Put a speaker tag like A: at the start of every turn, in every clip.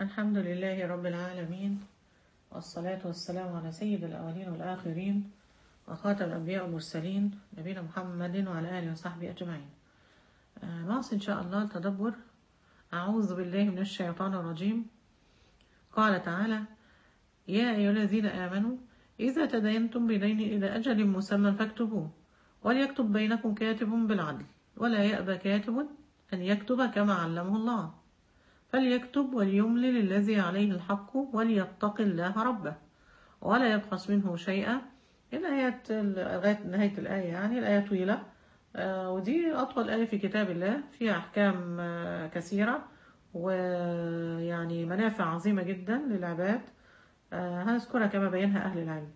A: الحمد لله رب العالمين والصلاة والسلام على سيد الأولين والآخرين وخاتم الأنبياء والمرسلين نبينا محمد وعلى آله وصحبه أجمعين آه، ناقص إن شاء الله التدبر أعوذ بالله من الشيطان الرجيم قال تعالى يا أيها الذين آمنوا إذا تدينتم بدين إلى أجل مسمى فاكتبوه وليكتب بينكم كاتب بالعدل ولا يأبى كاتب أن يكتب كما علمه الله فليكتب وليملل الذي عليه الحق وليتق الله ربه ولا يبخس منه شيئا الآيات لغاية نهاية الآية يعني الآية طويلة آه، ودي أطول آية في كتاب الله فيها أحكام آه، كثيرة ويعني منافع عظيمة جدا للعباد آه، هنذكرها كما بينها أهل العلم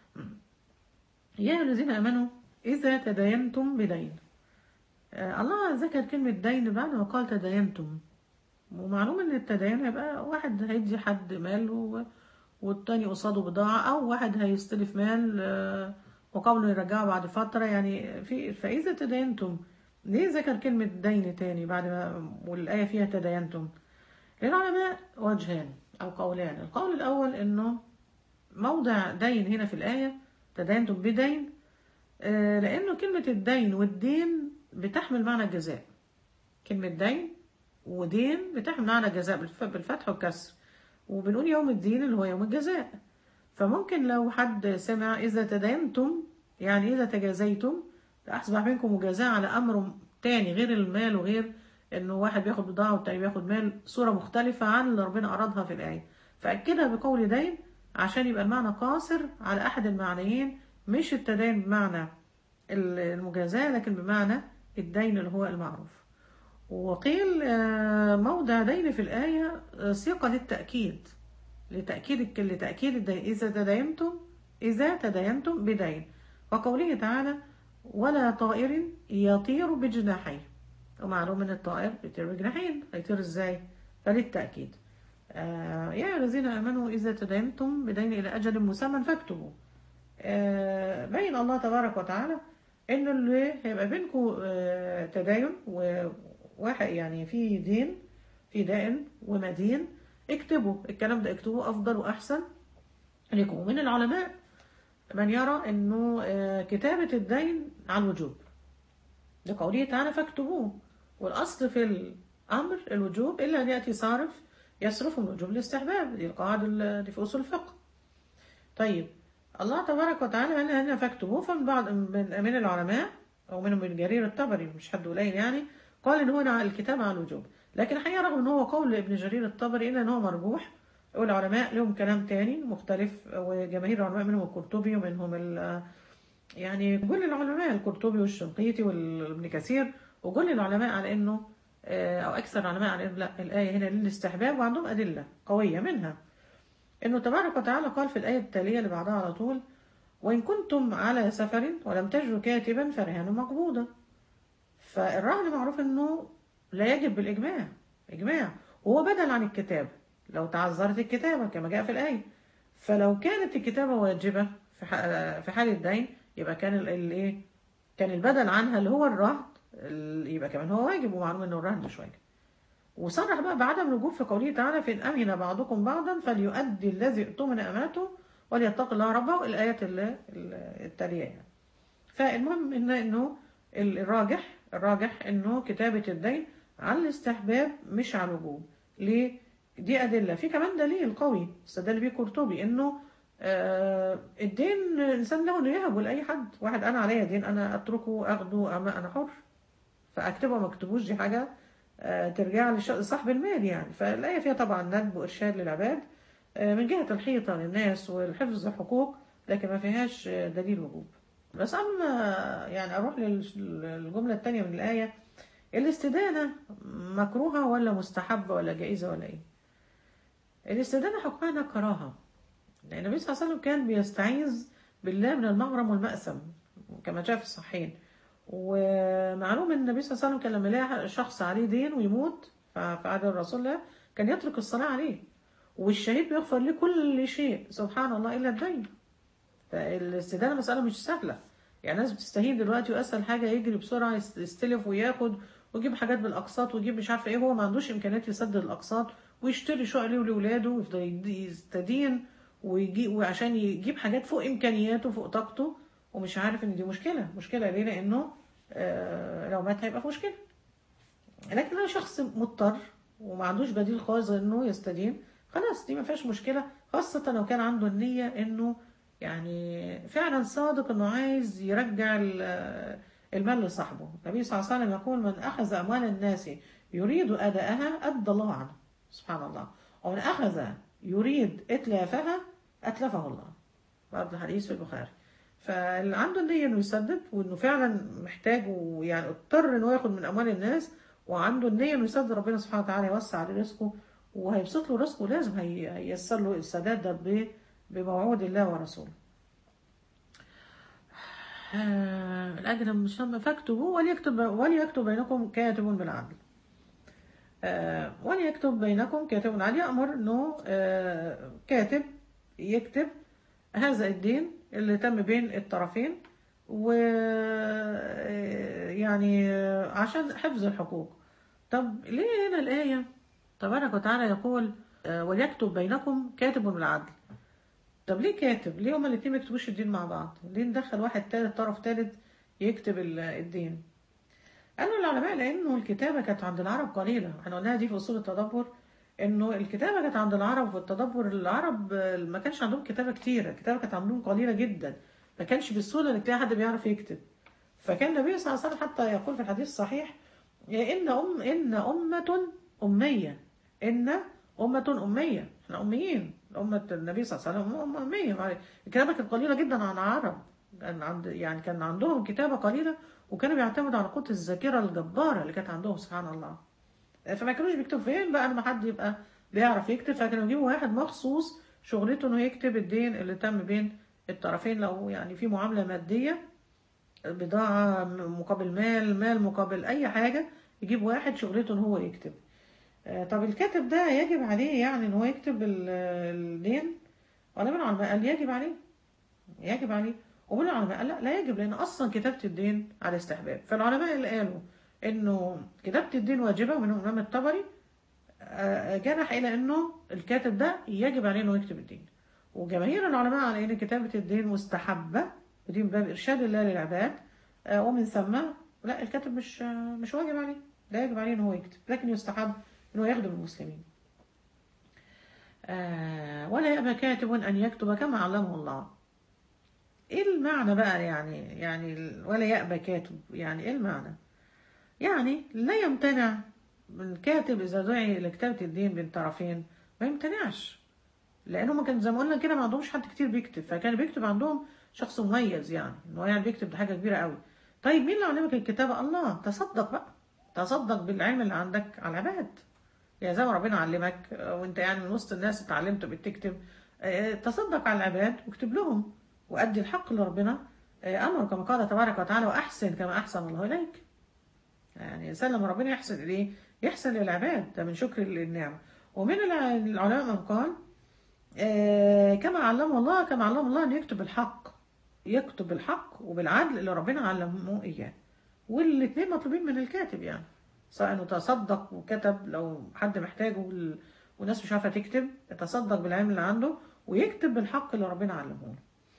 A: يا أيها الذين آمنوا إذا تداينتم بدين آه، الله ذكر كلمة دين بعد ما قال تداينتم ومعلوم ان التدين هيبقى واحد هيدي حد مال و... والتاني قصاده بضاعة او واحد هيستلف مال آه، وقبله يرجعه بعد فترة يعني في فإذا تدينتم ليه ذكر كلمة دين تاني بعد ما والآية فيها تدينتم للعلماء وجهان أو قولان القول الأول إنه موضع دين هنا في الآية تدينتم بدين آه، لأنه كلمة الدين والدين بتحمل معنى الجزاء كلمة دين ودين بتحمل معنى جزاء بالف- بالفتح والكسر وبنقول يوم الدين اللي هو يوم الجزاء فممكن لو حد سمع إذا تدينتم يعني إذا تجازيتم أصبح منكم مجازاة على أمر تاني غير المال وغير إنه واحد بياخد بضاعة والتاني بياخد مال صورة مختلفة عن اللي ربنا أرادها في الآية فأكدها بقول دين عشان يبقى المعنى قاصر على أحد المعنيين مش التدين بمعنى المجازاة لكن بمعنى الدين اللي هو المعروف وقيل آه، موضع دين في الآية آه، صيغة للتأكيد لتأكيد الك- لتأكيد الدين إذا تداينتم إذا تداينتم بدين وقوله تعالى ولا طائر يطير بجناحيه ومعلوم ان الطائر بيطير بجناحين هيطير ازاي فللتأكيد آه يا أيها الذين آمنوا إذا تداينتم بدين إلى أجل مسمى فاكتبوا آه بين الله تبارك وتعالى إن اللي هيبقى بينكم آه تداين وواحد يعني في دين في دائن ومدين اكتبوا الكلام ده اكتبوه أفضل وأحسن لكم ومن العلماء من يرى انه آه، كتابة الدين على الوجوب لقوله تعالى فاكتبوه والاصل في الامر الوجوب الا ان ياتي صارف يصرف من وجوب الاستحباب دي القواعد ال- دي في اصول الفقه طيب الله تبارك وتعالى قال هنا فاكتبوه فمن بعض من, من العلماء او منهم من جرير الطبري مش حد قليل يعني قال ان هو الكتاب على الوجوب لكن الحقيقه رغم ان هو قول ابن جرير الطبري الا ان هو مرجوح والعلماء لهم كلام تاني مختلف وجماهير العلماء منهم القرطبي ومنهم ال يعني كل العلماء القرطبي والشنقيطي وابن كثير وكل العلماء على انه آه، او اكثر العلماء على انه لا الايه هنا للاستحباب وعندهم ادله قويه منها انه تبارك وتعالى قال في الايه التاليه اللي بعدها على طول وان كنتم على سفر ولم تجدوا كاتبا فرهان مقبوضه فالرهن معروف انه لا يجب بالاجماع اجماع وهو بدل عن الكتاب لو تعذرت الكتابه كما جاء في الايه فلو كانت الكتابه واجبه في ح- في حال الدين يبقى كان ال- الايه كان البدل عنها اللي هو الرهن ال- يبقى كمان هو واجب ومعلوم انه الرهن مش واجب وصرح بقى بعدم الوجوب في قوله تعالى فإن أمن بعضكم بعضا فليؤدي الذي اؤتمن أمانته وليتق الله ربه الآيات ال- ال- التالية يعني. فالمهم إن إنه ال- الراجح الراجح إنه كتابة الدين على الاستحباب مش على الوجوب ليه؟ دي أدلة في كمان دليل قوي استدل بيه قرطبي إنه آه الدين الإنسان له إنه يهبه لأي حد واحد أنا عليا دين أنا أتركه أخده أما أنا حر فاكتبه ما اكتبوش دي حاجه آه، ترجع لصاحب المال يعني فالايه فيها طبعا ندب وارشاد للعباد آه، من جهه الحيطه للناس والحفظ حقوق لكن ما فيهاش آه، دليل وجوب بس اما يعني اروح للجمله الثانيه من الايه الاستدانه مكروهه ولا مستحبه ولا جائزه ولا ايه الاستدانه حكمها انها كراهه لان النبي صلى الله عليه وسلم كان بيستعيذ بالله من المغرم والمأثم كما جاء في الصحيحين ومعلوم ان النبي صلى الله عليه وسلم كان لما يلاقي شخص عليه دين ويموت ف- في عهد الرسول الله كان يترك الصلاة عليه والشهيد بيغفر له كل شيء سبحان الله الا الدين فالاستدانة مسألة مش سهلة يعني الناس بتستهين دلوقتي واسهل حاجة يجري بسرعة يست- يستلف وياخد ويجيب حاجات بالاقساط ويجيب مش عارفه ايه هو ما عندوش امكانيات يسدد الاقساط ويشتري شقق ليه ولولاده ويفضل يد- يستدين ويجي وعشان يجيب حاجات فوق امكانياته فوق طاقته ومش عارف ان دي مشكله مشكله ليه لانه آه لو مات هيبقى في مشكله لكن لو شخص مضطر وما عندوش بديل خالص غير انه يستدين خلاص دي ما فيهاش مشكله خاصه لو كان عنده النيه انه يعني فعلا صادق انه عايز يرجع ال- المال لصاحبه النبي صلى الله عليه وسلم يقول من اخذ اموال الناس يريد اداءها ادى الله عنه سبحان الله ومن اخذ يريد اتلافها اتلفه الله برضه حديث في البخاري فاللي عنده النية انه يسدد وانه فعلا محتاج ويعني اضطر انه ياخد من اموال الناس وعنده النية انه يسدد ربنا سبحانه وتعالى يوسع عليه رزقه وهيبسط له رزقه لازم هي- هييسر له السداد ده ب- بموعود الله ورسوله. آه، الأجر المسمى فاكتبوا وليكتب وليكتب بينكم كاتب بالعدل. آه، وليكتب بينكم كاتب بالعدل يأمر إنه آه، كاتب يكتب هذا الدين اللي تم بين الطرفين و يعني عشان حفظ الحقوق طب ليه هنا الآية تبارك وتعالى يقول آه، وليكتب بينكم كاتب بالعدل طب ليه كاتب ليه هما الاتنين ما يكتبوش الدين مع بعض ليه ندخل واحد تالت طرف تالت يكتب ال- الدين قالوا العلماء لانه الكتابه كانت عند العرب قليله احنا قلناها دي في اصول التدبر انه الكتابه كانت عند العرب والتدبر العرب آه، ما كانش عندهم كتابه كتيره الكتابه كانت عندهم قليله جدا ما كانش بالسهوله انك تلاقي حد بيعرف يكتب فكان النبي صلى الله عليه وسلم حتى يقول في الحديث الصحيح ان ام ان امه اميه ان امه اميه احنا اميين امه النبي صلى الله عليه وسلم امه اميه معلش. الكتابه كانت قليله جدا عن العرب كان عند يعني كان عندهم كتابه قليله وكانوا بيعتمدوا على قوه الذاكره الجباره اللي كانت عندهم سبحان الله فما كانوش بيكتبوا فين بقى لما حد يبقى بيعرف يكتب فكانوا يجيبوا واحد مخصوص شغلته انه يكتب الدين اللي تم بين الطرفين لو يعني في معامله ماديه بضاعة مقابل مال مال مقابل أي حاجة يجيب واحد شغلته إن هو يكتب آه، طب الكاتب ده يجب عليه يعني إن هو يكتب ال- الدين ولا من العلماء قال يجب عليه يجب عليه ومن العلماء قال لا لا يجب لأن أصلا كتابة الدين على استحباب فالعلماء اللي قالوا إنه كتابة الدين واجبة ومنهم الإمام الطبري آه، جنح إلى إنه الكاتب ده يجب عليه إنه يكتب الدين وجماهير العلماء على إن كتابة الدين مستحبة ودي من باب إرشاد الله للعباد آه، ومن ثم لا الكاتب مش آه، مش واجب عليه لا يجب عليه إن هو يكتب لكن يستحب إنه يخدم المسلمين آه، ولا يأبى كاتب أن يكتب كما علمه الله إيه المعنى بقى يعني يعني ال- ولا يأبى كاتب يعني إيه المعنى يعني لا يمتنع من كاتب إذا دعي لكتابة الدين بين طرفين ما يمتنعش لانه ما كان زي ما قلنا كده ما عندهمش حد كتير بيكتب فكان بيكتب عندهم شخص مميز يعني ان هو يعني بيكتب دي حاجه كبيره قوي طيب مين اللي علمك الكتابه الله تصدق بقى تصدق بالعلم اللي عندك على العباد يعني زي ما ربنا علمك آه، وانت يعني من وسط الناس اتعلمت بتكتب آه، تصدق على العباد واكتب لهم وادي الحق اللي ربنا آه، امر كما قال تبارك وتعالى واحسن كما احسن الله اليك يعني الانسان لما ربنا يحسن اليه يحسن للعباد ده من شكر النعمه ومن الع- العلماء من قال آه، كما علمه الله كما علمه الله أن يكتب الحق يكتب الحق وبالعدل اللي ربنا علمه إياه والاثنين مطلوبين من الكاتب يعني سواء انه تصدق وكتب لو حد محتاجه وال- والناس مش عارفه تكتب يتصدق بالعلم اللي عنده ويكتب بالحق اللي ربنا علمه له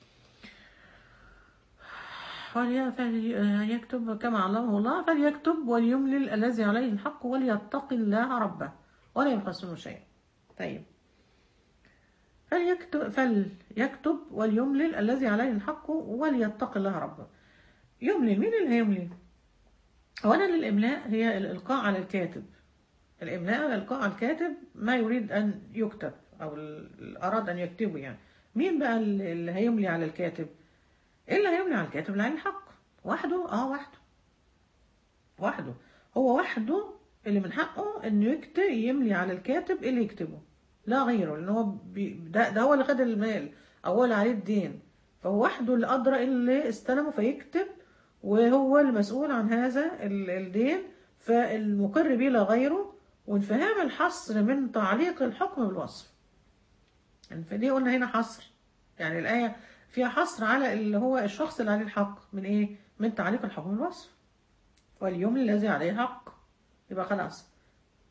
A: فلي- فليكتب كما علمه الله فليكتب وليملل الذي عليه الحق وليتق الله ربه ولا يبخس منه شيئا طيب فليكتب, فليكتب وليملل الذي عليه الحق وليتق الله ربه يملل مين اللي هيملل أولا الإملاء هي الإلقاء على الكاتب الإملاء الإلقاء على الكاتب ما يريد أن يكتب أو ال- أراد أن يكتبه يعني مين بقى اللي اللي هيملي على الكاتب إيه اللي هيملي على الكاتب اللي عليه الحق وحده اه وحده وحده هو وحده اللي من حقه انه يكتب يملي على الكاتب اللي يكتبه لا غيره لان هو بي ده, ده هو اللي خد المال او هو اللي عليه الدين فهو وحده اللي ادرى اللي استلمه فيكتب وهو المسؤول عن هذا ال- الدين فالمقر به لا غيره وانفهام الحصر من تعليق الحكم بالوصف يعني فدي قلنا هنا حصر يعني الآية فيها حصر على اللي هو الشخص اللي عليه الحق من إيه؟ من تعليق الحكم بالوصف واليوم الذي عليه الحق يبقى خلاص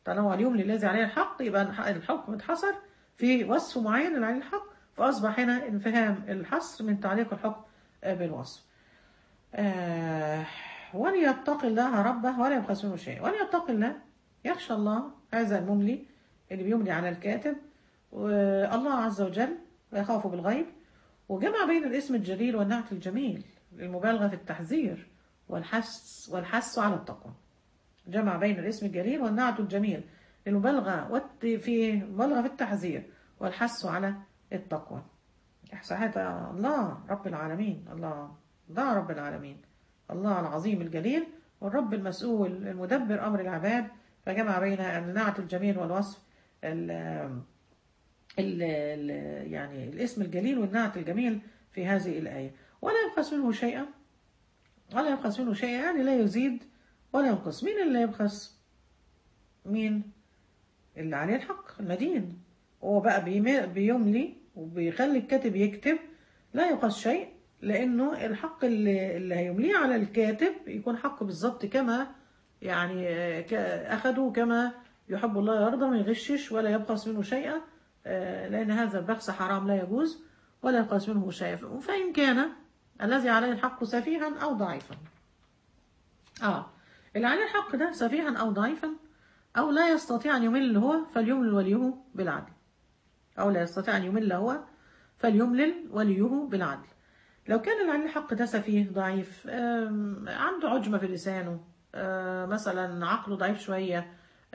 A: طالما اليوم للذي عليه الحق يبقى الحكم اتحصر في وصف معين اللي عليه الحق فأصبح هنا انفهام الحصر من تعليق الحكم بالوصف آه وليتق الله ربه ولا يبخس منه شيء وليتق الله يخشى الله هذا المملي اللي بيملي على الكاتب والله عز وجل ويخاف بالغيب وجمع بين الاسم الجليل والنعت الجميل للمبالغة في التحذير والحث والحث على التقوى جمع بين الاسم الجليل والنعت الجميل للمبالغة في مبالغة في التحذير والحث على التقوى صحيح الله رب العالمين الله الله رب العالمين الله العظيم الجليل والرب المسؤول المدبر أمر العباد فجمع بين النعت الجميل والوصف ال ال ال يعني الاسم الجليل والنعت الجميل في هذه الآية ولا يبخس منه شيئا ولا يبخس منه شيئا يعني لا يزيد ولا ينقص مين اللي يبخس مين اللي عليه الحق المدين هو بقى بيملي وبيخلي الكاتب يكتب لا يقص شيء لانه الحق اللي, اللي هيمليه على الكاتب يكون حق بالظبط كما يعني اخده كما يحب الله يرضى ما يغشش ولا يبخس منه شيئا لان هذا البخس حرام لا يجوز ولا يبخس منه شيئا فان كان الذي عليه الحق سفيها او ضعيفا اه اللي عليه الحق ده سفيها او ضعيفا او لا يستطيع ان يمل هو فليملل وليه بالعدل او لا يستطيع ان يمل هو فليملل وليه بالعدل لو كان اللي عليه الحق ده سفيه ضعيف عنده عجمة في لسانه مثلا عقله ضعيف شوية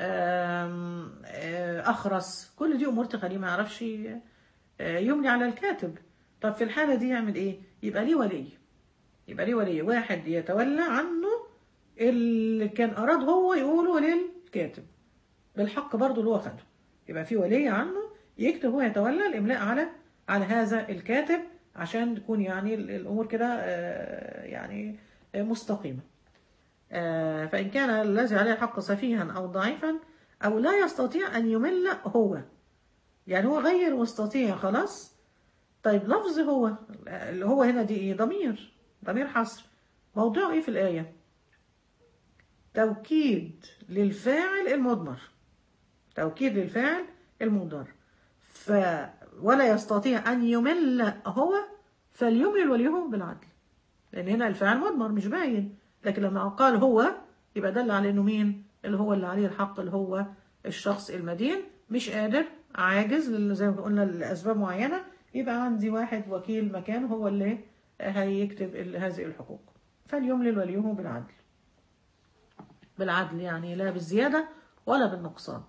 A: أخرس كل دي أمور تخليه ما يعرفش يملي على الكاتب طب في الحالة دي يعمل إيه؟ يبقى ليه ولي يبقى ليه ولي واحد يتولى عنه اللي كان أراد هو يقوله للكاتب بالحق برضه اللي هو خده يبقى في ولي عنه يكتب هو يتولى الإملاء على على هذا الكاتب عشان تكون يعني الأمور كده يعني مستقيمة فإن كان الذي عليه الحق سفيها أو ضعيفا أو لا يستطيع أن يمل هو يعني هو غير مستطيع خلاص طيب لفظ هو اللي هو هنا دي ايه ضمير ضمير حصر موضوعه ايه في الآية توكيد للفاعل المضمر توكيد للفاعل المضمر ف ولا يستطيع أن يمل هو فليملل وليه بالعدل لأن هنا الفاعل مضمر مش باين لكن لما قال هو يبقى دل على إنه مين اللي هو اللي عليه الحق اللي هو الشخص المدين مش قادر عاجز زي ما قلنا لأسباب معينة يبقى عندي واحد وكيل مكان هو اللي هيكتب هذه الحقوق فليملل وليه بالعدل بالعدل يعني لا بالزيادة ولا بالنقصان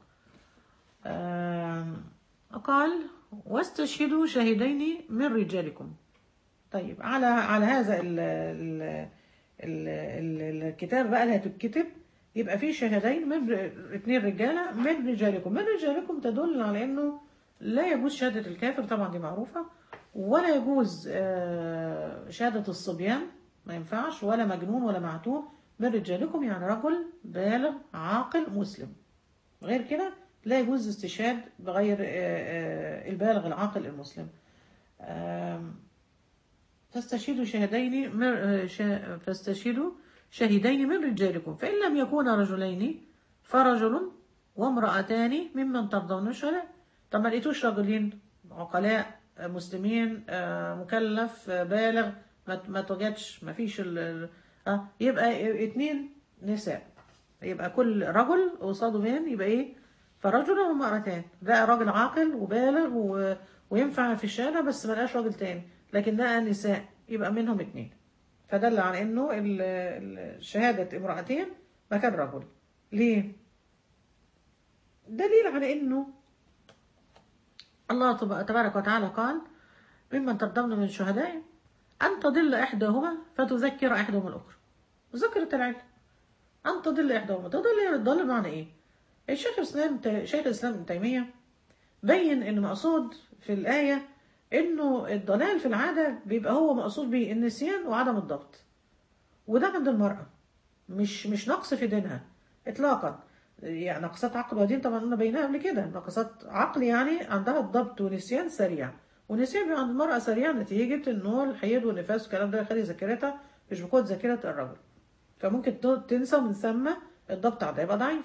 A: قال واستشهدوا شهدين من رجالكم طيب على على هذا ال ال ال الكتاب بقى اللي هتتكتب يبقى فيه شهدين من اثنين رجاله من رجالكم من رجالكم تدل على انه لا يجوز شهاده الكافر طبعا دي معروفه ولا يجوز شهاده الصبيان ما ينفعش ولا مجنون ولا معتوه من رجالكم يعني رجل بالغ عاقل مسلم غير كده لا يجوز استشهاد بغير البالغ العاقل المسلم فاستشهدوا شهدين فاستشهدوا شهدين من رجالكم فإن لم يكونا رجلين فرجل وامرأتان ممن ترضون الشهداء طب ما لقيتوش رجلين عقلاء مسلمين مكلف بالغ ما توجدش ما فيش اه يبقى اتنين نساء يبقى كل رجل قصاده مين يبقى ايه فرجل وامرأتان ده راجل عاقل وبالغ و... وينفع في الشهادة بس ما لقاش راجل تاني لكن ده نساء يبقى منهم اتنين فدل على انه شهادة امرأتين مكان رجل ليه؟ دليل على انه الله تبارك وتعالى قال ممن ترضون من الشهداء أن تضل إحداهما فتذكر إحداهما الأخرى ذكرت العلم أن تضل إحداهما تضل يعني تضل معنى إيه؟ الشيخ الإسلام شيخ الإسلام ابن تيمية بين إن مقصود في الآية إنه الضلال في العادة بيبقى هو مقصود به النسيان وعدم الضبط وده عند المرأة مش مش نقص في دينها إطلاقا يعني نقصات عقل ودين طبعا قلنا بينها قبل كده نقصات عقل يعني عندها الضبط ونسيان سريع ونسيان بيبقى عند المرأة سريع نتيجة إنه الحيض والنفاس والكلام ده يخلي ذاكرتها مش بقوة ذاكرة الرجل فممكن تنسى ومن ثم الضبط عندها يبقى ضعيف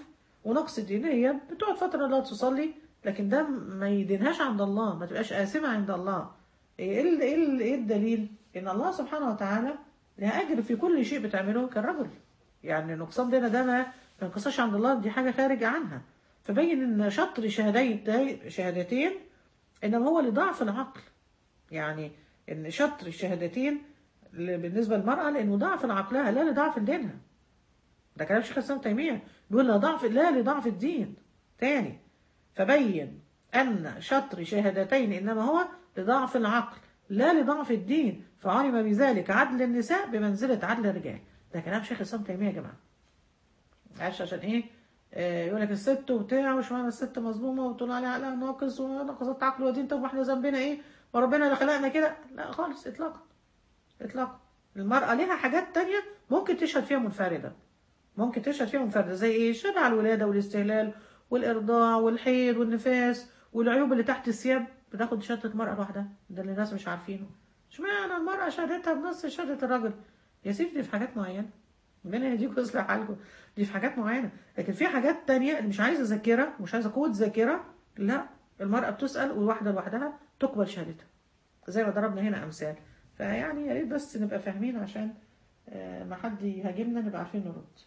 A: ونقص الدين هي بتقعد فتره لا تصلي لكن ده ما يدينهاش عند الله ما تبقاش آثمة عند الله ايه ال- ايه ال- ايه الدليل ان الله سبحانه وتعالى لها اجر في كل شيء بتعمله كالرجل يعني نقصان دينا ده ما ما ينقصش عند الله دي حاجه خارج عنها فبين ان شطر شهادتين شهادتين انما هو لضعف العقل يعني ان شطر الشهادتين ل- بالنسبه للمراه لانه ضعف عقلها لا لضعف دينها ده كلام شيخ الاسلام تيميه بيقول لا ضعف لا لضعف الدين تاني فبين ان شطر شهادتين انما هو لضعف العقل لا لضعف الدين فعلم بذلك عدل النساء بمنزله عدل الرجال ده كلام شيخ الاسلام تيميه يا جماعه معلش عشان ايه آه، يقول لك الست وبتاع وش معنى الست مظلومه وتقول عليها عقلها ناقص ونقصت عقل ودين طب واحنا ذنبنا ايه وربنا اللي خلقنا كده لا خالص اطلاقا اطلاقا المراه ليها حاجات تانية ممكن تشهد فيها منفرده ممكن تشهد فيها منفرده زي ايه الشهاده على الولاده والاستهلال والارضاع والحيض والنفاس والعيوب اللي تحت الثياب بتاخد شهاده المراه لوحدها ده اللي الناس مش عارفينه اشمعنى المراه شهادتها بنص شهاده الراجل يا سيدي دي في حاجات معينه ربنا يهديكم ويصلح حالكم دي في حاجات معينه لكن في حاجات تانية اللي مش عايزه ذاكره مش عايزه قوه ذاكره لا المراه بتسال والواحده لوحدها تقبل شهادتها زي ما ضربنا هنا امثال فيعني يا ريت بس نبقى فاهمين عشان آه، ما حد يهاجمنا نبقى عارفين نرد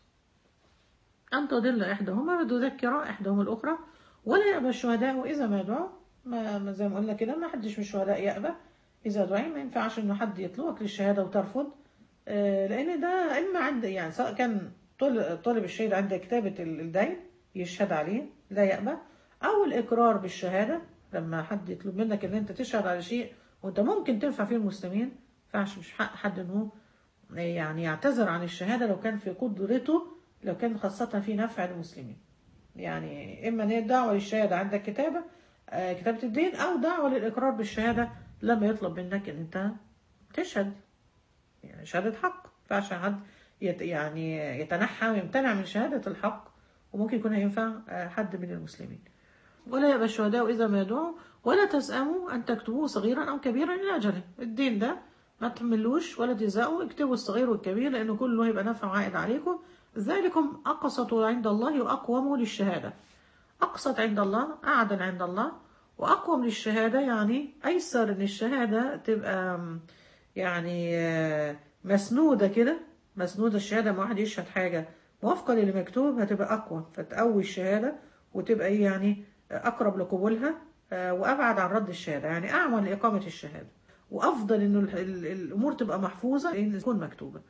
A: أن تضل إحداهما فتذكر إحداهما الأخرى ولا يأبى الشهداء إذا ما دعوا ما ما زي ما قلنا كده ما حدش من الشهداء يأبى إذا دعي ما ينفعش إنه حد يطلبك للشهادة وترفض آه، لأن ده إما عند يعني سواء كان طل- طالب الشهيد عند كتابة ال- الدين يشهد عليه لا يأبى أو الإقرار بالشهادة لما حد يطلب منك إن أنت تشهد على شيء وأنت ممكن تنفع فيه المسلمين ما ينفعش مش حق حد إنه يعني يعتذر عن الشهادة لو كان في قدرته لو كان خاصة في نفع المسلمين يعني إما إن هي دعوة للشهادة عندك كتابة آه، كتابة الدين أو دعوة للإقرار بالشهادة لما يطلب منك إن أنت تشهد يعني شهادة حق ما ينفعش حد يت يعني يتنحى ويمتنع من شهادة الحق وممكن يكون هينفع آه، حد من المسلمين ولا يأبى الشهداء إذا ما يدعوا ولا تسأموا أن تكتبوه صغيرا أو كبيرا إلى أجله الدين ده ما تحملوش ولا تزهقوا اكتبوا الصغير والكبير لأنه كله هيبقى نفع عائد عليكم ذلكم أقسط عند الله وأقوم للشهادة أقسط عند الله أعدل عند الله وأقوم للشهادة يعني أيسر إن الشهادة تبقى م، يعني آه، مسنودة كده مسنودة الشهادة ما واحد يشهد حاجة موافقة للي مكتوب هتبقى أقوى فتقوي الشهادة وتبقى إيه يعني أقرب لقبولها آه، وأبعد عن رد الشهادة يعني أعمل لإقامة الشهادة وأفضل إنه ال- ال- الأمور تبقى محفوظة إن تكون مكتوبة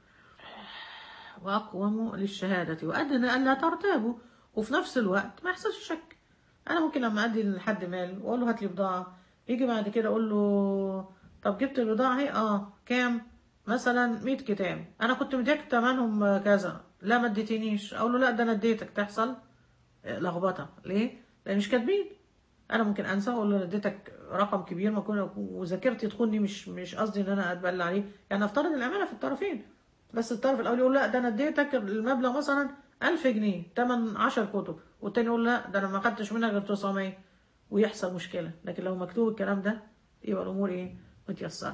A: وأقوم للشهادة وأدنى ألا ترتابوا وفي نفس الوقت ما يحصلش شك أنا ممكن لما أدي لحد مال وأقول له هات لي بضاعة يجي بعد كده أقول له طب جبت البضاعة اهي اه كام مثلا 100 كتاب أنا كنت مديك تمنهم كذا لا ما اديتنيش أقول له لا ده أنا اديتك تحصل آه، لخبطة ليه؟ لأن مش كاتبين انا ممكن انسى اقول له انا اديتك رقم كبير ما كنا وذاكرتي تخوني مش مش قصدي ان انا اتبلى عليه يعني افترض الامانه في الطرفين بس الطرف الاول يقول لا ده انا اديتك المبلغ مثلا 1000 جنيه تمن 10 كتب والتاني يقول لا ده انا ما خدتش منها غير 900 ويحصل مشكله لكن لو مكتوب الكلام ده يبقى الامور ايه متيسره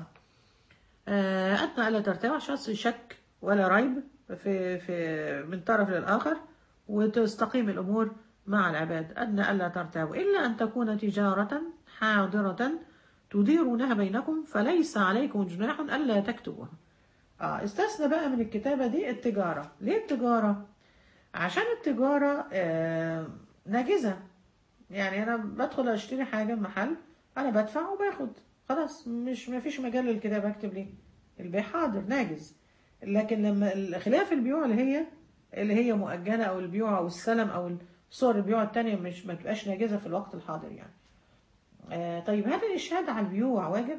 A: آه، أدنى ألا ترتاب عشان شك ولا ريب في في من طرف للآخر وتستقيم الأمور مع العباد أدنى ألا ترتابوا إلا أن تكون تجارة حاضرة تديرونها بينكم فليس عليكم جناح ألا تكتبوها آه استثنى بقى من الكتابة دي التجارة ليه التجارة؟ عشان التجارة آه ناجزة يعني أنا بدخل أشتري حاجة من محل أنا بدفع وباخد خلاص مش ما فيش مجال للكتابة أكتب ليه البيع حاضر ناجز لكن لما خلاف البيوع اللي هي اللي هي مؤجلة أو البيوع أو السلم أو صور البيوع التانية مش ما تبقاش ناجزة في الوقت الحاضر يعني آه طيب هل الإشهاد على البيوع واجب؟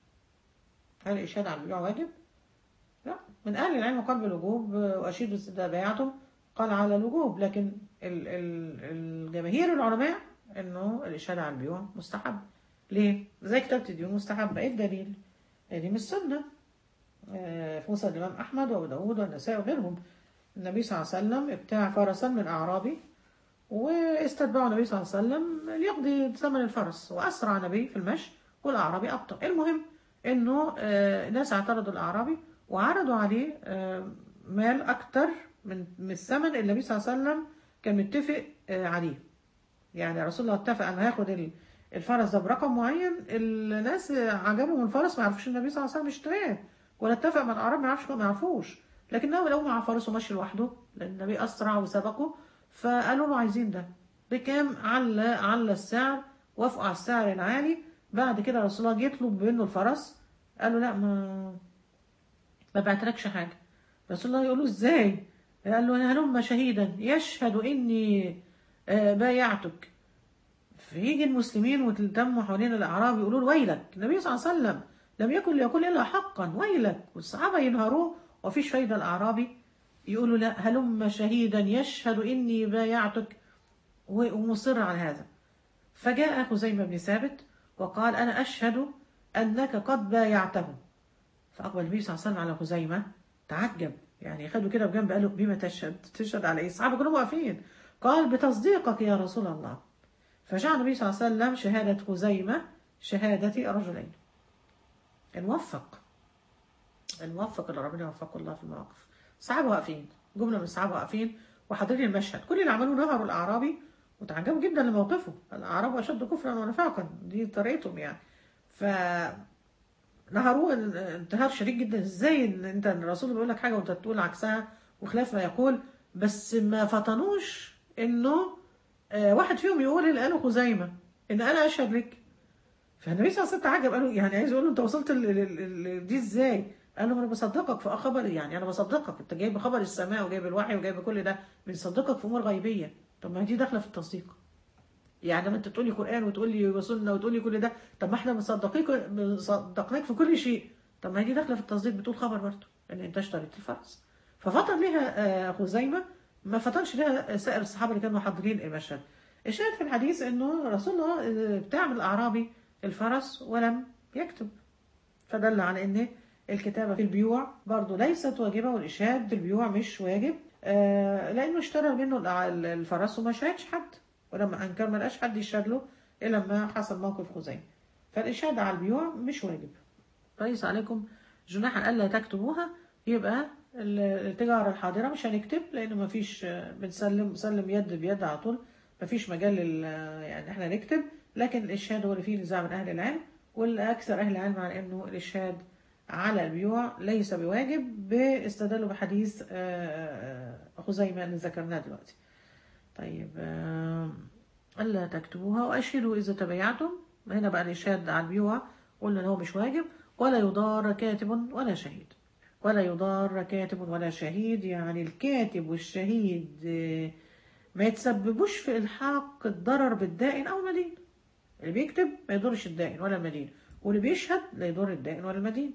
A: هل الإشهاد على البيوع واجب؟ لا من أهل العلم قال بالوجوب وأشيد إذا بايعتم قال على الوجوب لكن ال- ال- الجماهير العلماء إنه الإشهاد على البيوع مستحب ليه؟ زي كتابة الديون مستحبة إيه الدليل؟ دي من السنة آه، في مسند الإمام أحمد وأبو داود والنسائي وغيرهم النبي صلى الله عليه وسلم ابتاع فرسا من أعرابي واستتبعه النبي صلى الله عليه وسلم ليقضي ثمن الفرس وأسرع النبي في المشي والأعرابي أبطأ المهم إنه آه، الناس اعترضوا الأعرابي وعرضوا عليه آه، مال أكتر من من الثمن اللي النبي صلى الله عليه وسلم كان متفق آه، عليه يعني رسول الله اتفق انه هياخد ال- الفرس ده برقم معين الناس عجبهم الفرس ما يعرفوش النبي صلى الله عليه وسلم اشتراه ولا اتفق مع الاعراب ما يعرفش ما يعرفوش لكنه لو مع فرسه ماشي لوحده لان النبي اسرع وسبقه فقالوا له عايزين ده بكام على على السعر وافقوا على السعر العالي بعد كده رسول الله جه يطلب منه الفرس قال له لا ما ما بعتلكش حاجه رسول الله يقول له ازاي قال له انا هلم شهيدا يشهد اني آه، بايعتك فيجي المسلمين وتلتموا حوالين الاعراب يقولوا له ويلك النبي صلى الله عليه وسلم لم يكن ليقول الا حقا ويلك والصحابه ينهروه ومفيش فايده الاعرابي يقولوا لا هلم شهيدا يشهد اني بايعتك و- ومصر على هذا فجاء خزيمة بن ثابت وقال أنا أشهد أنك قد بايعته فأقبل النبي صلى الله عليه وسلم على خزيمة تعجب يعني خدوا كده بجنب قالوا بما تشهد تشهد على إيه الصحابة كلهم واقفين قال بتصديقك يا رسول الله فجعل النبي صلى الله عليه وسلم شهادة خزيمة شهادة رجلين الموفق الموفق اللي ربنا يوفقه الله في المواقف الصحابة واقفين جملة من الصحابة واقفين وحاضرين المشهد كل اللي عملوه نهروا الأعرابي وتعجبوا جدا لموقفه الأعراب أشد كفرا ونفاقا دي طريقتهم يعني ف نهروه ان- انتهار شديد جدا ازاي ان انت الرسول بيقول لك حاجه وانت تقول عكسها وخلاف ما يقول بس ما فطنوش انه آه، واحد فيهم يقول اللي قاله خزيمه ان انا اشهد لك فالنبي صلى الله عليه وسلم تعجب قال له يعني عايز يقول له انت وصلت ل- ل- ل- دي ازاي؟ قال له انا بصدقك في خبر يعني انا بصدقك انت جايب خبر السماء وجايب الوحي وجايب كل ده بنصدقك في امور غيبيه طب ما دي داخله في التصديق يعني لما انت تقولي قران وتقولي سنه وتقولي كل ده طب ما احنا مصدقيك مصدقناك في كل شيء طب ما هي دي داخله في التصديق بتقول خبر برضه ان انت اشتريت الفرس ففطن ليها آه، خزيمه ما فطنش ليها سائر الصحابه اللي كانوا حاضرين المشهد الشاهد في الحديث انه رسول الله آه، بتاع الاعرابي الفرس ولم يكتب فدل على ان الكتابه في البيوع برضه ليست واجبه والاشهاد في البيوع مش واجب آه، لانه اشترى منه الع- الفرس وما شهدش حد ولما انكر ما لقاش حد يشهد له الا لما حصل موقف خزيمه فالاشهاد على البيوع مش واجب ليس عليكم جناح الا تكتبوها يبقى ال- التجاره الحاضره مش هنكتب لان ما فيش بنسلم سلم يد بيد على طول ما فيش مجال لل- يعني احنا نكتب لكن الاشهاد هو اللي فيه نزاع من اهل العلم والاكثر اهل العلم على انه الاشهاد على البيوع ليس بواجب باستدلوا بحديث آه، آه، خزيمه اللي ذكرناه دلوقتي طيب آه، ألا تكتبوها وأشهدوا إذا تبايعتم هنا بقى الإشهاد على البيوع قلنا إن هو مش واجب ولا يضار كاتب ولا شهيد ولا يضار كاتب ولا شهيد يعني الكاتب والشهيد آه، ما يتسببوش في إلحاق الضرر بالدائن أو المدين اللي بيكتب ما يضرش الدائن ولا المدين واللي بيشهد لا يضر الدائن ولا المدين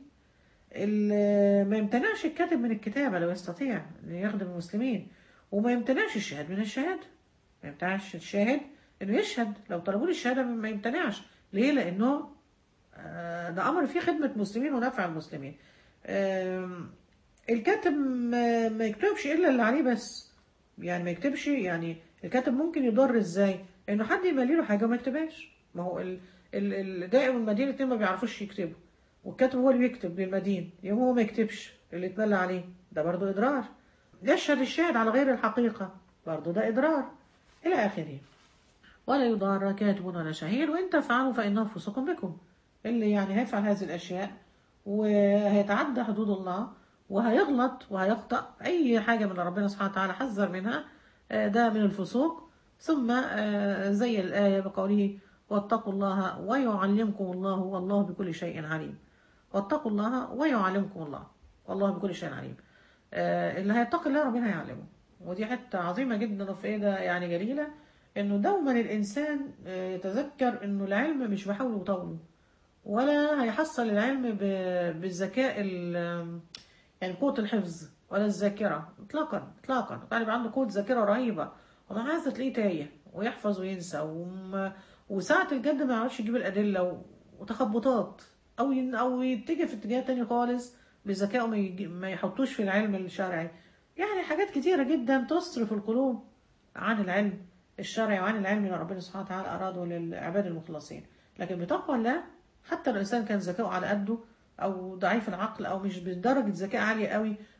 A: ال- ما يمتنعش الكاتب من الكتابة لو يستطيع أن يخدم المسلمين وما يمتنعش الشاهد من الشهادة ما يمتنعش الشاهد انه يشهد لو طلبوا له الشهاده ما يمتنعش ليه لانه آه، ده امر فيه خدمه المسلمين ونفع المسلمين آم، الكاتب ما ما يكتبش الا اللي عليه بس يعني ما يكتبش يعني الكاتب ممكن يضر ازاي انه حد يملي له حاجه وما يكتبهاش ما هو ال- ال- الدائم والمدين الاتنين ما بيعرفوش يكتبوا والكاتب هو اللي بيكتب للمدين يوم هو ما يكتبش اللي اتملى عليه ده برضه اضرار يشهد الشاهد على غير الحقيقه برضه ده اضرار الى اخره ولا يضار كاتب ولا شهيد وإن تفعلوا فإنه فسوق بكم اللي يعني هيفعل هذه الأشياء وهيتعدى حدود الله وهيغلط وهيخطأ أي حاجة من ربنا سبحانه وتعالى حذر منها آه، ده من الفسوق ثم آه، زي الآية بقوله واتقوا الله ويعلمكم الله والله بكل شيء عليم واتقوا الله ويعلمكم الله والله بكل شيء عليم آه، اللي هيتقي الله ربنا هيعلمه ودي حتة عظيمة جدا وفائدة يعني جليلة انه دوما الانسان آه، يتذكر انه العلم مش بحول وطوله ولا هيحصل العلم ب- بالذكاء ال- يعني قوة الحفظ ولا الذاكرة اطلاقا اطلاقا يعني يبقى عنده قوة ذاكرة رهيبة ومع هذا تلاقيه تايه ويحفظ وينسى وم... وساعة الجد ما يعرفش يجيب الأدلة و... وتخبطات أو ين... أو يتجه في اتجاه تاني خالص بذكائه ما, يجي... ما يحطوش في العلم الشرعي يعني حاجات كتيرة جدا تصرف القلوب عن العلم الشرعي وعن العلم اللي ربنا سبحانه وتعالى أراده للعباد المخلصين لكن بتقوى الله حتى لو الإنسان كان ذكاؤه على قده أو ضعيف العقل أو مش بدرجة ذكاء عالية قوي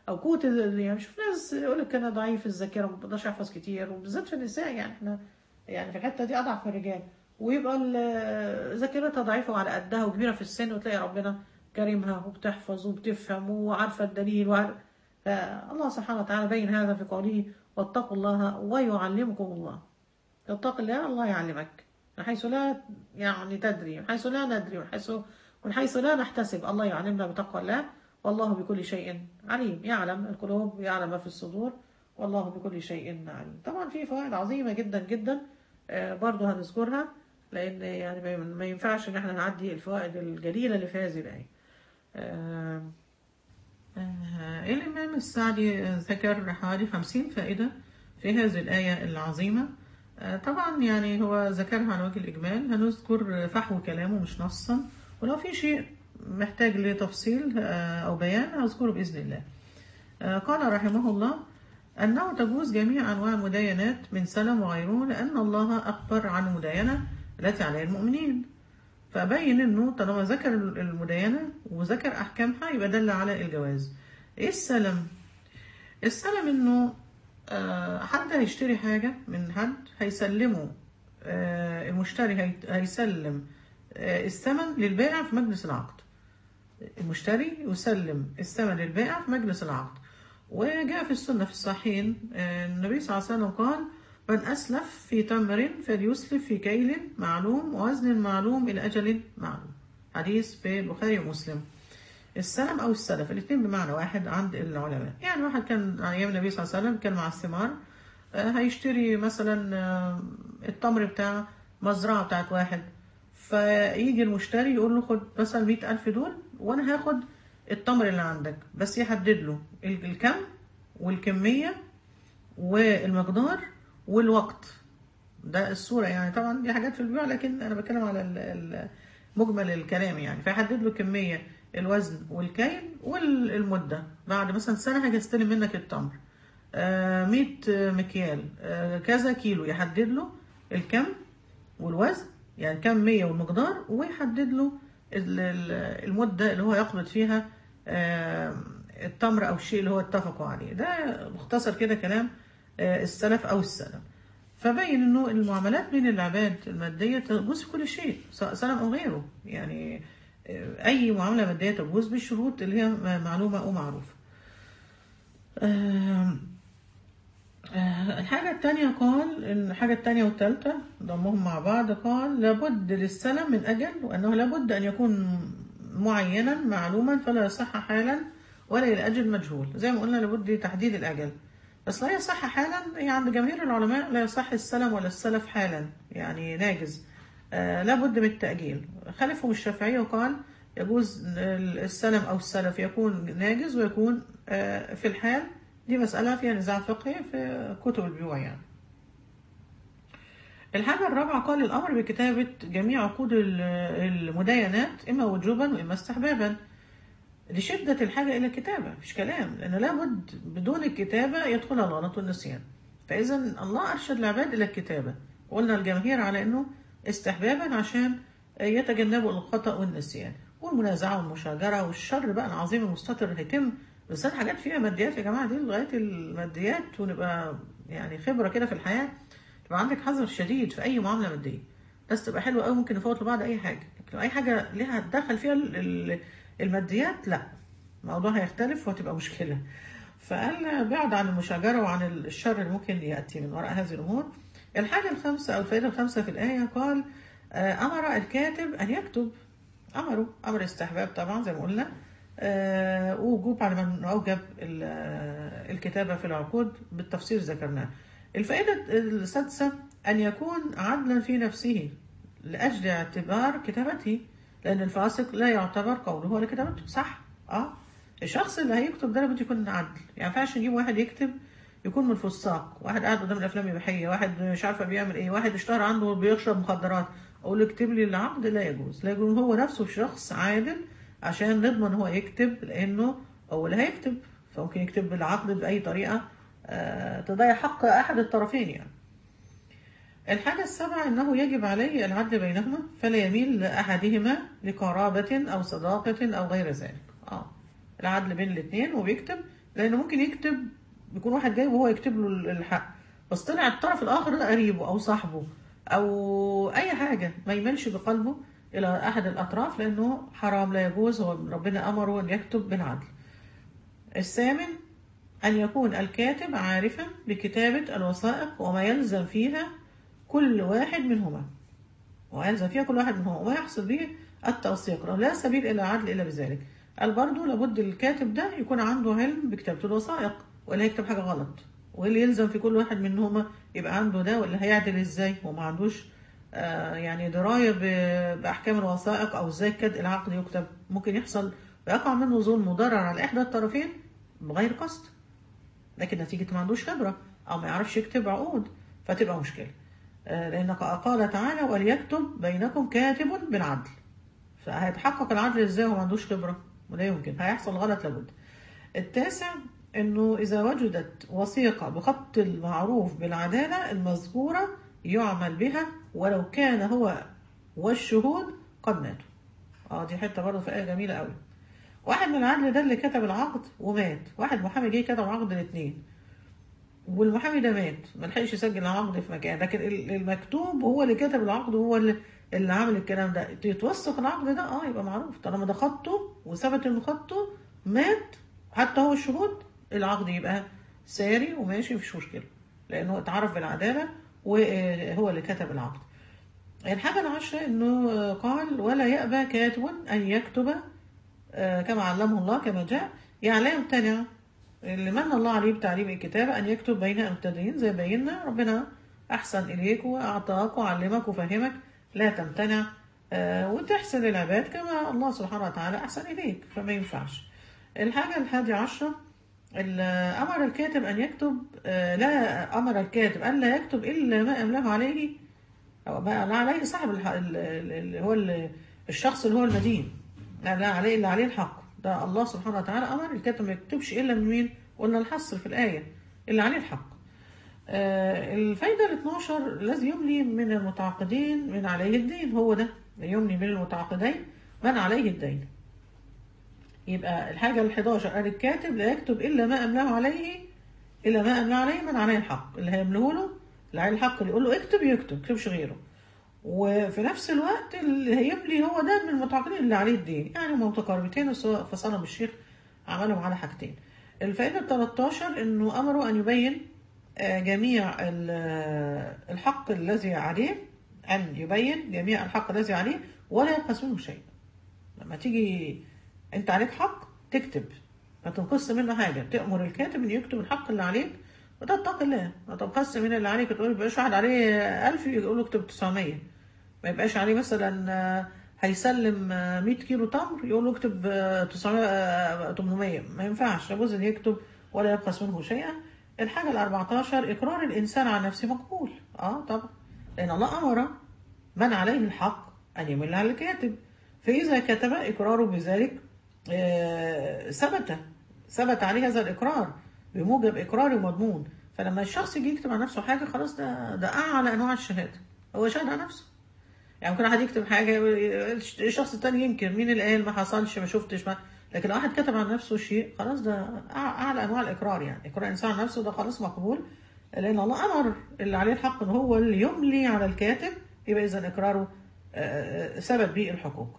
A: او قوه ال- يعني شوف ناس يقول لك انا ضعيف الذاكره ما بقدرش احفظ كتير وبالذات في النساء يعني احنا يعني في الحته دي اضعف من الرجال ويبقى ال- ذاكرتها ضعيفه وعلى قدها وكبيره في السن وتلاقي ربنا كريمها وبتحفظ وبتفهم وعارفه الدليل وعارفة فالله سبحانه وتعالى بين هذا في قوله واتقوا الله ويعلمكم الله اتق الله الله يعلمك من حيث لا يعني تدري من حيث لا ندري من حيث من حيث لا نحتسب الله يعلمنا بتقوى الله والله بكل شيء عليم يعلم القلوب يعلم ما في الصدور والله بكل شيء عليم طبعا في فوائد عظيمة جدا جدا آه، برضو هنذكرها لأن يعني ما- ما ينفعش إن احنا نعدي الفوائد الجليلة اللي في هذه الآية آه، آه، الإمام السعدي ذكر حوالي خمسين فائدة في هذه الآية العظيمة آه، طبعا يعني هو ذكرها على وجه الإجمال هنذكر فحوى كلامه مش نصا ولو في شيء محتاج لتفصيل آه، أو بيان هذكره بإذن الله آه، قال رحمه الله أنه تجوز جميع أنواع المداينات من سلم وغيره لأن الله أخبر عن المداينة التي عليها المؤمنين فأبين إنه طالما ذكر المداينة وذكر أحكامها يبقى دل على الجواز إيه السلم؟ السلم إنه آه، حد هيشتري حاجة من حد هيسلمه آه، المشتري هي- هيسلم آه، الثمن للبائع في مجلس العقد المشتري يسلم الثمن للبائع في مجلس العقد وجاء في السنة في الصحيحين آه، النبي صلى الله عليه وسلم قال من أسلف في تمر فليسلف في كيل معلوم ووزن معلوم إلى أجل معلوم حديث في البخاري ومسلم السلم أو السلف الاثنين بمعنى واحد عند العلماء يعني واحد كان أيام النبي صلى الله عليه وسلم كان مع الثمار آه، هيشتري مثلا آه، التمر بتاع مزرعة بتاعت واحد فيجي المشتري يقول له خد مثلا مئة ألف دول وأنا هاخد التمر اللي عندك بس يحدد له ال- الكم والكمية والمقدار والوقت ده الصورة يعني طبعا دي حاجات في البيوع لكن أنا بتكلم على ال- ال- مجمل الكلام يعني فيحدد له كمية الوزن والكيل والمدة بعد مثلا سنة هاجي استلم منك التمر آه 100 مكيال آه كذا كيلو يحدد له الكم والوزن يعني كم 100 والمقدار ويحدد له ال- ال- المدة اللي هو يقبض فيها آه التمر أو الشيء اللي هو اتفقوا عليه ده مختصر كده كلام آه السلف أو السلف فبين انه المعاملات بين العباد الماديه تجوز في كل شيء سواء سلم او غيره يعني آه، اي معامله ماديه تجوز بالشروط اللي هي م- معلومه او معروفه آم، آه، الحاجة التانية قال الحاجة التانية والتالتة ضمهم مع بعض قال لابد للسلم من أجل وأنه لابد أن يكون معينا معلوما فلا يصح حالا ولا الأجل مجهول زي ما قلنا لابد تحديد الأجل بس لا يصح حالا هي عند جماهير العلماء لا يصح السلم ولا السلف حالا يعني ناجز آه لابد من التأجيل خلفهم الشافعية وقال يجوز السلم أو السلف يكون ناجز ويكون آه في الحال دي مسألة فيها نزاع فقهي في كتب البيوع يعني الحاجة الرابعة قال الأمر بكتابة جميع عقود ال- المداينات إما وجوبا وإما استحبابا لشدة الحاجة إلى الكتابة مش كلام لأن لابد بدون الكتابة يدخل الغلط والنسيان فإذا الله أرشد العباد إلى الكتابة قلنا الجماهير على أنه استحبابا عشان يتجنبوا الخطأ والنسيان والمنازعة والمشاجرة والشر بقى العظيم المستتر هيتم بس حاجات فيها ماديات يا جماعة دي لغاية الماديات ونبقى يعني خبرة كده في الحياة تبقى عندك حذر شديد في أي معاملة مادية بس تبقى حلوة قوي ممكن نفوت لبعض أي حاجة لكن لو أي حاجة ليها تدخل فيها ال- ال- الماديات لا الموضوع هيختلف وهتبقى مشكلة فقال بعد عن المشاجرة وعن الشر اللي ممكن يأتي من وراء هذه الأمور الحاجة الخامسة أو الفائدة الخامسة في الآية قال آه، أمر الكاتب أن يكتب أمره أمر استحباب طبعا زي ما قلنا آه، ووجوب على من أوجب ال- آه، الكتابة في العقود بالتفصيل ذكرناه الفائدة السادسة أن يكون عدلا في نفسه لأجل اعتبار كتابته لأن الفاسق لا يعتبر قوله ولا كتابته صح اه الشخص اللي هيكتب ده لابد يكون عدل يعني ما ينفعش نجيب واحد يكتب يكون من الفساق واحد قاعد قدام الافلام الاباحيه واحد مش عارفه بيعمل ايه واحد اشتهر عنده بيشرب مخدرات اقول له اكتب لي العقد لا يجوز لا يجوز هو نفسه شخص عادل عشان نضمن هو يكتب لانه هو اللي هيكتب فممكن يكتب العقد باي طريقه آه، تضيع حق احد الطرفين يعني الحاجة السابعة أنه يجب عليه العدل بينهما فلا يميل لأحدهما لقرابة أو صداقة أو غير ذلك آه. العدل بين الاثنين وبيكتب لأنه ممكن يكتب يكون واحد جاي وهو يكتب له الحق بس طلع الطرف الآخر ده قريبه أو صاحبه أو أي حاجة ما يملش بقلبه إلى أحد الأطراف لأنه حرام لا يجوز هو ربنا أمره أن يكتب بالعدل الثامن أن يكون الكاتب عارفا بكتابة الوثائق وما يلزم فيها كل واحد منهما ويلزم فيها كل واحد منهما وما يحصل به التوثيق لو لا سبيل إلى عدل إلا بذلك قال برضه لابد الكاتب ده يكون عنده علم بكتابة الوثائق ولا يكتب حاجة غلط واللي يلزم في كل واحد منهما يبقى عنده ده ولا هيعدل ازاي وما عندوش آه يعني دراية بأحكام الوثائق أو ازاي كد العقد يكتب ممكن يحصل ويقع منه ظلم وضرر على إحدى الطرفين بغير قصد لكن نتيجة ما عندوش خبرة أو ما يعرفش يكتب عقود فتبقى مشكلة آه لأن قال تعالى وليكتب بينكم كاتب بالعدل فهيتحقق العدل ازاي وما عندوش خبرة ولا يمكن هيحصل غلط لابد التاسع انه اذا وجدت وثيقة بخط المعروف بالعدالة المذكورة يعمل بها ولو كان هو والشهود قد ماتوا اه دي حتة برضه في آية جميلة قوي واحد من العدل ده اللي كتب العقد ومات واحد محامي جه كتب عقد الاثنين والمحامي ده مات ما لحقش يسجل العقد في مكان لكن المكتوب هو اللي كتب العقد وهو اللي, اللي عامل الكلام ده يتوثق العقد ده اه يبقى معروف طالما ده خطه وثبت انه خطه مات حتى هو الشهود العقد يبقى ساري وماشي مفيش مشكله لانه اتعرف بالعداله وهو اللي كتب العقد الحاجه العاشره انه قال ولا يأبى كاتب ان يكتب كما علمه الله كما جاء يعني لا يمتنع اللي من الله عليه بتعليم الكتابة أن يكتب بين المبتدئين زي بينا ربنا أحسن إليك وأعطاك وعلمك وفهمك لا تمتنع وتحسن للعباد كما الله سبحانه وتعالى أحسن إليك فما ينفعش الحاجة الحادي عشرة أمر الكاتب أن يكتب لا أمر الكاتب أن لا يكتب إلا ما أملاه عليه أو ما أملاه عليه صاحب اللي هو الشخص اللي هو المدين لا عليه اللي عليه الحق ده الله سبحانه وتعالى أمر الكاتب ما يكتبش إلا من مين؟ قلنا الحصر في الآية اللي عليه الحق آه الفايدة ال 12 الذي يملي من المتعاقدين من عليه الدين هو ده يملي من المتعاقدين من عليه الدين يبقى الحاجة ال 11 قال الكاتب لا يكتب إلا ما أملاه عليه إلا ما أملاه عليه من عليه الحق اللي هيمليه له اللي عليه الحق اللي يقول له اكتب يكتب يكتبش غيره وفي نفس الوقت اللي هيملي هو ده من المتعاقدين اللي عليه الدين يعني هم متقاربتين سواء فصلهم الشيخ عملهم على حاجتين الفائدة ال 13 انه امره ان يبين جميع الحق الذي عليه ان يبين جميع الحق الذي عليه ولا ينقص منه شيء لما تيجي انت عليك حق تكتب ما تنقص منه حاجة تأمر الكاتب ان يكتب الحق اللي عليك وتتقي الله ما تنقص من اللي عليك تقول يبقاش واحد عليه 1000 يقول له اكتب 900 ما يبقاش عليه مثلا هيسلم 100 كيلو تمر يقول له اكتب 900 800 ما ينفعش لابد ان يكتب ولا ينقص منه شيئا الحاجه ال 14 اقرار الانسان عن نفسه مقبول اه طبعا لان الله امر من عليه الحق ان يمل على الكاتب فاذا كتب اقراره بذلك ثبت ثبت عليه هذا الاقرار بموجب اقراري ومضمون فلما الشخص يجي يكتب عن نفسه حاجه خلاص ده ده اعلى انواع الشهاده هو شهد على نفسه يعني ممكن واحد يكتب حاجه الشخص التاني ينكر مين اللي قال ما حصلش ما شفتش ما لكن لو واحد كتب عن نفسه شيء خلاص ده اعلى انواع الاقرار يعني اقرار الانسان عن نفسه ده خلاص مقبول لان الله امر اللي عليه الحق ان هو اللي يملي على الكاتب يبقى اذا اقراره ثبت به الحقوق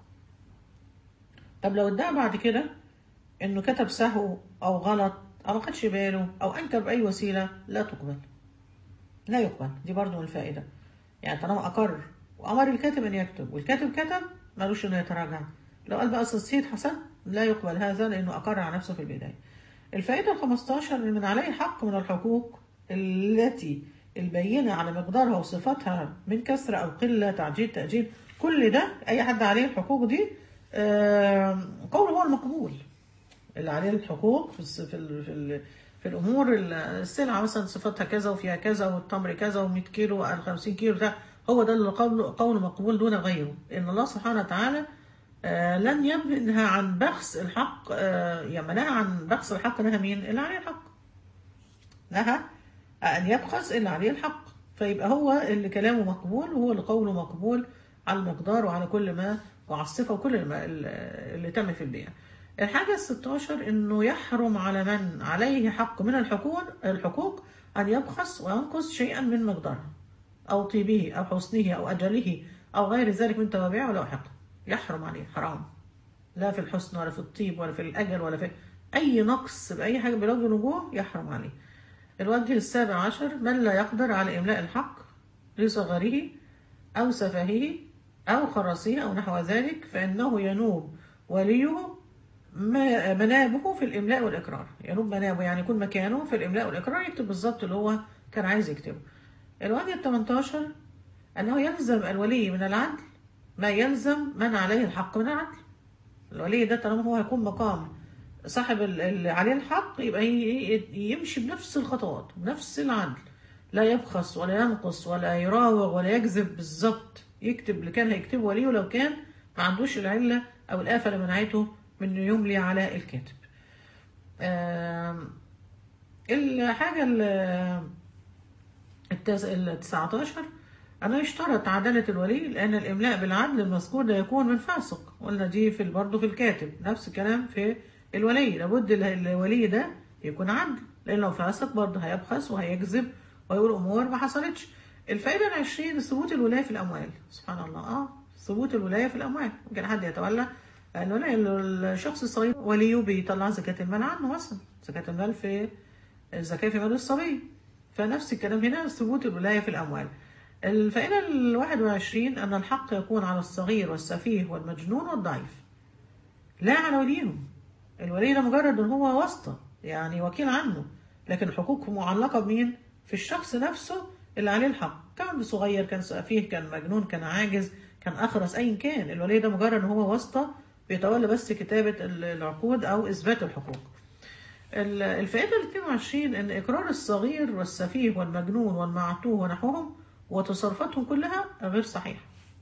A: طب لو ادعى بعد كده انه كتب سهو او غلط او ما خدش باله او انكر باي وسيله لا تقبل لا يقبل دي برضه من الفائده يعني طالما اقر وامر الكاتب ان يكتب والكاتب كتب ملوش انه يتراجع لو قال بقى نسيت حسن لا يقبل هذا لانه اقر على نفسه في البدايه الفائده ال 15 ان من عليه حق من الحقوق التي البينه على مقدارها وصفاتها من كسر او قله تعجيل تاجيل كل ده اي حد عليه الحقوق دي قوله هو المقبول اللي عليه الحقوق في في في, في الامور السلعه مثلا صفاتها كذا وفيها كذا والتمر كذا و100 كيلو و 50 كيلو ده هو ده اللي قول قول مقبول دون غيره ان الله سبحانه وتعالى آه لن ينهى عن بخس الحق آه يعني نهى عن بخس الحق نهى مين اللي عليه الحق نهى ان يبخس اللي عليه الحق فيبقى هو اللي كلامه مقبول وهو اللي قوله مقبول على المقدار وعلى كل ما وعلى الصفه وكل اللي تم في البيع الحاجة الستاشر إنه يحرم على من عليه حق من الحقوق الحقوق أن يبخس وينقص شيئا من مقدارها أو طيبه أو حسنه أو أجله أو غير ذلك من توابعه ولا حق يحرم عليه حرام لا في الحسن ولا في الطيب ولا في الأجل ولا في أي نقص بأي حاجة بوجه الوجوه يحرم عليه الوجه السابع عشر من لا يقدر على إملاء الحق لصغره أو سفهه أو خرسه أو نحو ذلك فإنه ينوب وليه ما- منابه في الإملاء والإقرار ينوب منابه يعني يكون مكانه في الإملاء والإقرار يكتب بالظبط اللي هو كان عايز يكتبه الوجه الثمنتاشر أنه يلزم الولي من العدل ما يلزم من عليه الحق من العدل الولي ده طالما هو هيكون مقام صاحب ال- اللي عليه الحق يبقى ي- ي- يمشي بنفس الخطوات بنفس العدل لا يبخس ولا ينقص ولا يراوغ ولا يكذب بالظبط يكتب اللي كان هيكتبه وليه ولو كان ما عندوش العلة أو الآفة اللي منعته من إنه يملي على الكاتب آم، الحاجة ال- التس- التسعتاشر أنه يشترط عدالة الولي لأن الإملاء بالعدل المذكور ده يكون من فاسق قلنا دي في برضه في الكاتب نفس الكلام في الولي لابد ال- الولي ده يكون عدل لأن لو فاسق برضه هيبخس وهيكذب ويقول أمور ما حصلتش الفائدة العشرين ثبوت الولاية في الأموال سبحان الله اه ثبوت الولاية في الأموال ممكن حد يتولى الولاية الشخص الصغير وليه بيطلع زكاة المال عنه مثلا زكاة المال في الزكاة في مال الصبي فنفس الكلام هنا ثبوت الولاية في الأموال الفائدة الواحد وعشرين أن الحق يكون على الصغير والسفيه والمجنون والضعيف لا على وليهم الولي ده مجرد ان هو واسطة يعني وكيل عنه لكن حقوقه معلقة بمين في الشخص نفسه اللي عليه الحق كان صغير كان سفيه كان مجنون كان عاجز كان أخرس أيا كان الولي ده مجرد ان هو واسطة بيتولى بس كتابة العقود أو إثبات الحقوق ال- الفائدة ال 22 أن إقرار الصغير والسفيه والمجنون والمعتوه ونحوهم وتصرفاتهم كلها غير صحيحة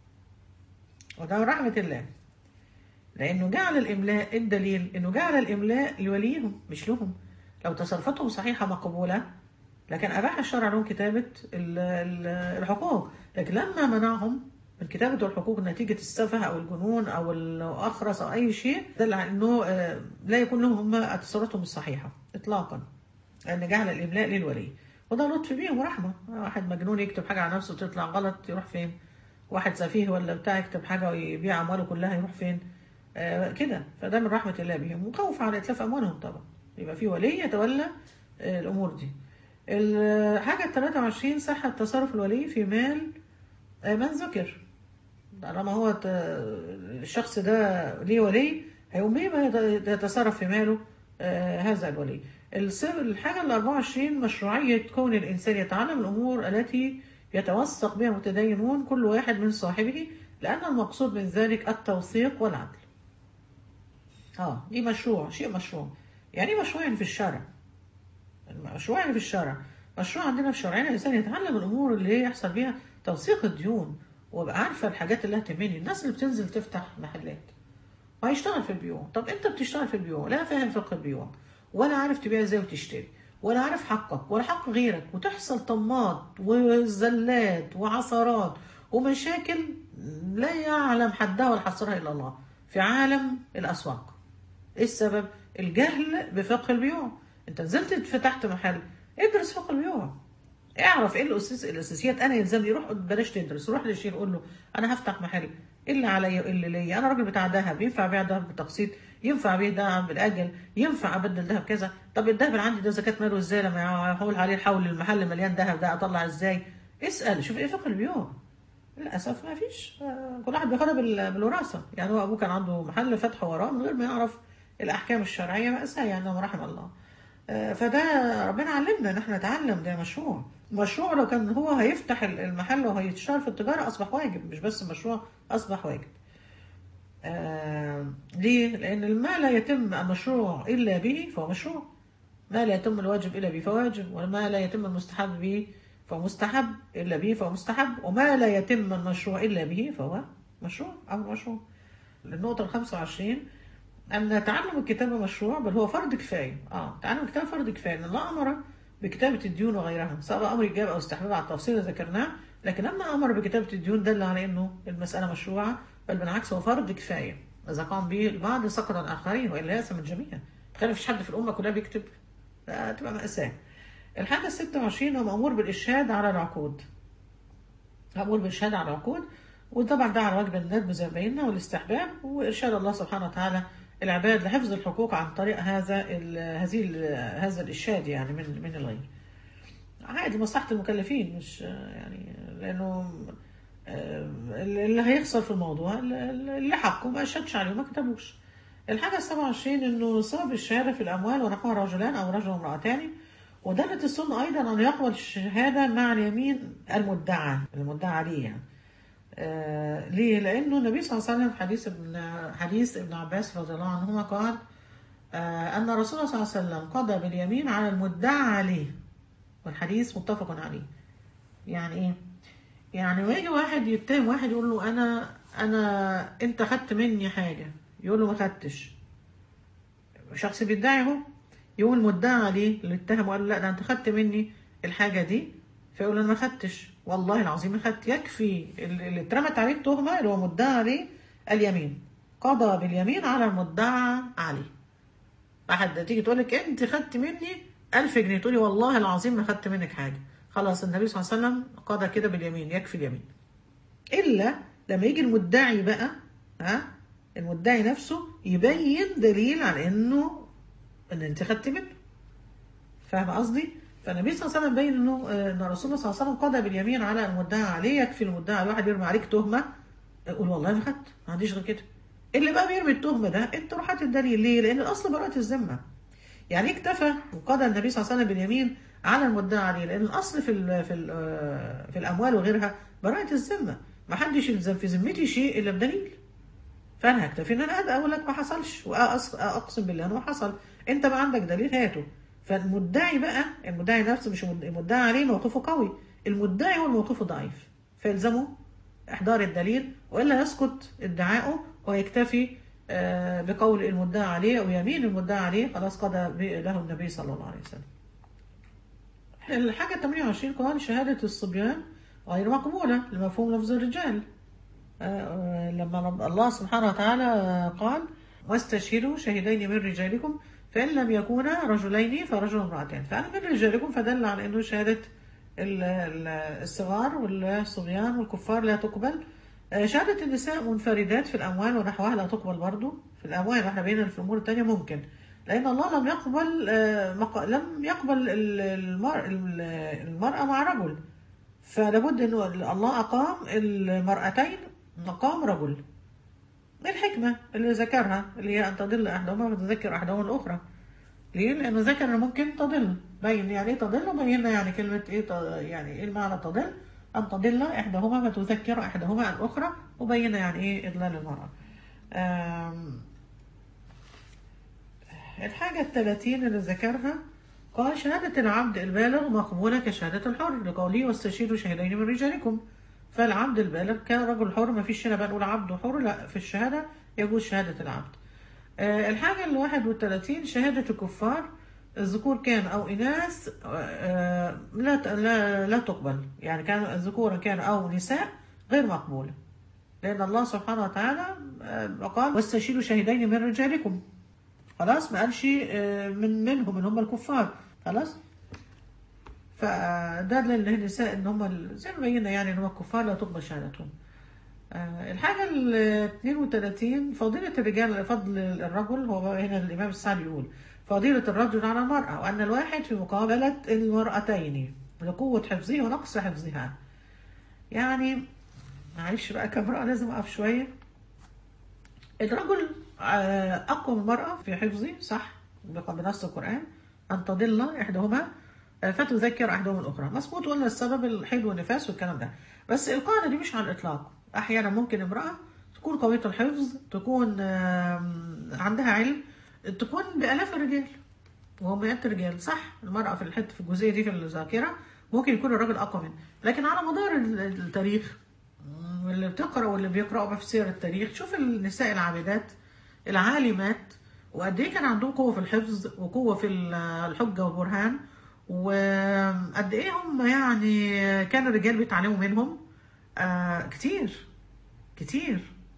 A: وده من رحمة الله لأنه جعل الإملاء الدليل أنه جعل الإملاء لوليهم مش لهم لو تصرفاتهم صحيحة مقبولة لكن أباح الشرع لهم كتابة ال- ال- الحقوق لكن لما منعهم من كتابة الحقوق نتيجة السفه أو الجنون أو الأخرس أو أي شيء دل على أنه آه، لا يكون لهم هم تصرفاتهم الصحيحة إطلاقا لأن جعل الإملاء للولي وده لطف بيهم ورحمة واحد مجنون يكتب حاجة على نفسه تطلع غلط يروح فين واحد سفيه ولا بتاع يكتب حاجة ويبيع أمواله كلها يروح فين آه كده فده من رحمة الله بهم وخوف على إتلاف أموالهم طبعا يبقى في ولي يتولى آه الأمور دي الحاجة 23 صحة تصرف الولي في مال آه من ذكر طالما هو ت- الشخص ده ليه ولي هيقوم بيه ما يت- يتصرف في ماله آه هذا الولي السر الحاجة ال 24 مشروعية كون الإنسان يتعلم الأمور التي يتوثق بها المتدينون كل واحد من صاحبه لأن المقصود من ذلك التوثيق والعدل اه دي مشروع شيء مشروع يعني ايه مشروع يعني في الشرع مشروع يعني في الشرع مشروع عندنا في شرعنا الانسان يتعلم الامور اللي هي يحصل بيها توثيق الديون ويبقى عارفه الحاجات اللي هتهمني الناس اللي بتنزل تفتح محلات وهيشتغل في البيوع طب انت بتشتغل في البيوع لا فاهم فقه البيوع ولا عارف تبيع ازاي وتشتري ولا عارف حقك ولا حق غيرك وتحصل طمات وزلات وعثرات ومشاكل لا يعلم حدها ولا حصرها الا الله في عالم الاسواق ايه السبب الجهل بفقه البيوع انت نزلت فتحت محل ادرس فقه البيوع اعرف ايه الاساس الاساسيات انا يلزمني روح بلاش تدرس روح للشيخ قول له انا هفتح محل ايه اللي عليا وايه اللي ليا انا راجل بتاع ذهب ينفع ابيع ذهب بالتقسيط ينفع ابيع ذهب بالاجل ينفع ابدل ذهب كذا طب الذهب اللي عندي ده زكاه ماله ازاي لما احول عليه الحول المحل مليان ذهب ده اطلع ازاي اسال شوف ايه فقه البيوع للاسف ما فيش آه، كل واحد بياخدها بال- بالوراثه يعني هو ابوه كان عنده محل فتح وراه من غير ما يعرف الاحكام الشرعيه مأساة يعني ما رحم الله آه، فده ربنا علمنا ان احنا نتعلم ده مشروع مشروع لو كان هو هيفتح ال- المحل وهيشتغل في التجاره اصبح واجب مش بس مشروع اصبح واجب آه ليه؟ لأن ما لا يتم المشروع إلا به فهو مشروع ما لا يتم الواجب إلا به فهو واجب وما لا يتم المستحب به فهو مستحب إلا به فهو مستحب وما لا يتم المشروع إلا به فهو مشروع أو مشروع النقطة الخمسة وعشرين أن تعلم الكتابة مشروع بل هو فرض كفاية آه تعلم الكتابة فرض كفاية أن الله أمر بكتابة الديون وغيرها سواء أمر إيجاب أو استحباب على التفصيل اللي ذكرناه لكن لما أمر بكتابة الديون دل على أنه المسألة مشروعة بل بالعكس هو فرض كفاية إذا قام به البعض سقط الآخرين وإلا يأثم الجميع تخيل مفيش حد في الأمة كلها بيكتب لا تبقى مأساة الحاجة الستة وعشرين هو مأمور بالإشهاد على العقود مأمور بالإشهاد على العقود وطبعا ده على وجه الندب زي ما بينا والاستحباب وإرشاد الله سبحانه وتعالى العباد لحفظ الحقوق عن طريق هذا ال هذه ال هذا الإرشاد يعني من من الغير. عادي مصلحة المكلفين مش يعني لأنه اللي هيخسر في الموضوع اللي حقه ما أشهدش عليه وما كتبوش. الحاجة السبعة وعشرين إنه سبب الشهادة في الأموال ونحوها رجلان أو رجل وامرأتان ودلت السنة أيضا أن يقبل الشهادة مع اليمين المدعى المدعى عليه يعني. آه ليه؟ لأنه النبي صلى الله عليه وسلم حديث ابن حديث ابن عباس رضي الله عنهما قال آه أن الرسول صلى الله عليه وسلم قضى باليمين على المدعى عليه والحديث متفق عليه. يعني إيه؟ يعني ما يجي واحد يتهم واحد يقول له أنا أنا أنت خدت مني حاجة يقول له ما خدتش. شخص بيدعي اهو يقول مدعى عليه اللي اتهم وقال له لا ده أنت خدت مني الحاجة دي فيقول انا ما خدتش والله العظيم ما خدت يكفي اللي اترمت عليه التهمه اللي هو مدعى عليه اليمين قضى باليمين على المدعى عليه واحد تيجي تقول لك انت خدت مني 1000 جنيه تقولي والله العظيم ما خدت منك حاجه خلاص النبي صلى الله عليه وسلم قضى كده باليمين يكفي اليمين الا لما يجي المدعي بقى ها المدعي نفسه يبين دليل على انه ان انت خدت منه فاهم قصدي؟ فالنبي صلى الله عليه وسلم بين انه ان الرسول صلى الله عليه وسلم قضى باليمين على المدعى عليه يكفي المدعى الواحد يرمي عليك تهمه يقول والله ما خدت ما عنديش غير كده اللي بقى بيرمي التهمه ده انت روح هات الدليل ليه؟ لان الاصل براءه الذمه يعني اكتفى وقضى النبي صلى الله عليه وسلم باليمين على المدعى عليه لان الاصل في ال في ال في الاموال وغيرها براءه الذمه ما حدش يلزم في ذمتي شيء الا بدليل فانا هكتفي ان انا اقول لك ما حصلش واقسم بالله انه حصل انت ما عندك دليل هاته فالمدعي بقى المدعي نفسه مش المدعي عليه موقفه قوي المدعي هو موقفه ضعيف فيلزمه احضار الدليل والا يسقط ادعائه ويكتفي بقول المدعي عليه او يمين المدعي عليه خلاص قضى له النبي صلى الله عليه وسلم. الحاجه 28 قال شهاده الصبيان غير مقبوله لمفهوم لفظ الرجال. لما الله سبحانه وتعالى قال واستشهدوا شهدين من رجالكم فإن لم يكونا رجلين فرجل امرأتان فأنا من رجالكم فدل على أنه شهادة الصغار والصبيان والكفار لا تقبل شهادة النساء منفردات في الأموال ونحوها لا تقبل برضو في الأموال واحنا بينا في الأمور التانية ممكن لأن الله لم يقبل لم يقبل المرأة مع رجل فلابد أنه الله أقام المرأتين مقام رجل الحكمة اللي ذكرها اللي هي أن تضل أحدهما وتذكر أحدهما الأخرى ليه؟ لأنه ذكر إن ممكن تضل بين يعني إيه تضل وبينا يعني كلمة إيه يعني إيه المعنى تضل أن تضل إحداهما فتذكر إحداهما الأخرى وبينا يعني إيه إضلال المرأة الحاجة الثلاثين اللي ذكرها قال شهادة العبد البالغ مقبولة كشهادة الحر لقوله واستشهدوا شهدين من رجالكم فالعبد البالغ كان رجل حر ما فيش هنا بقى نقول عبد وحر لا في الشهادة يجوز شهادة العبد آه الحاجة ال 31 شهادة الكفار الذكور كان أو إناث آه لا لا لا تقبل يعني كان الذكور كان أو نساء غير مقبولة لأن الله سبحانه وتعالى آه قال واستشهدوا شهدين من رجالكم خلاص ما قالش من منهم اللي هم الكفار خلاص فده للنساء ان هم زي ما بينا يعني ان هم الكفار لا تقبل شهادتهم. آه الحاجة ال 32 فضيلة الرجال فضل الرجل هو هنا الإمام السعدي يقول فضيلة الرجل على المرأة وأن الواحد في مقابلة المرأتين لقوة حفظه ونقص حفظها. يعني معلش بقى كامرأة لازم أقف شوية. الرجل أقوى من المرأة في حفظه صح بنص القرآن أن تضل إحداهما فتذكر احدهم الاخرى مظبوط قلنا السبب الحيض والنفاس والكلام ده بس القاعده دي مش على الاطلاق احيانا ممكن امراه تكون قويه الحفظ تكون عندها علم تكون بالاف الرجال وهم مئات الرجال صح المراه في الحته في الجزئيه دي في الذاكره ممكن يكون الراجل اقوى منه لكن على مدار التاريخ واللي بتقرا واللي بيقراوا في سير التاريخ شوف النساء العابدات العالمات وقد ايه كان عندهم قوه في الحفظ وقوه في الحجه والبرهان وقد ايه هم يعني كان الرجال بيتعلموا منهم آه كتير كتير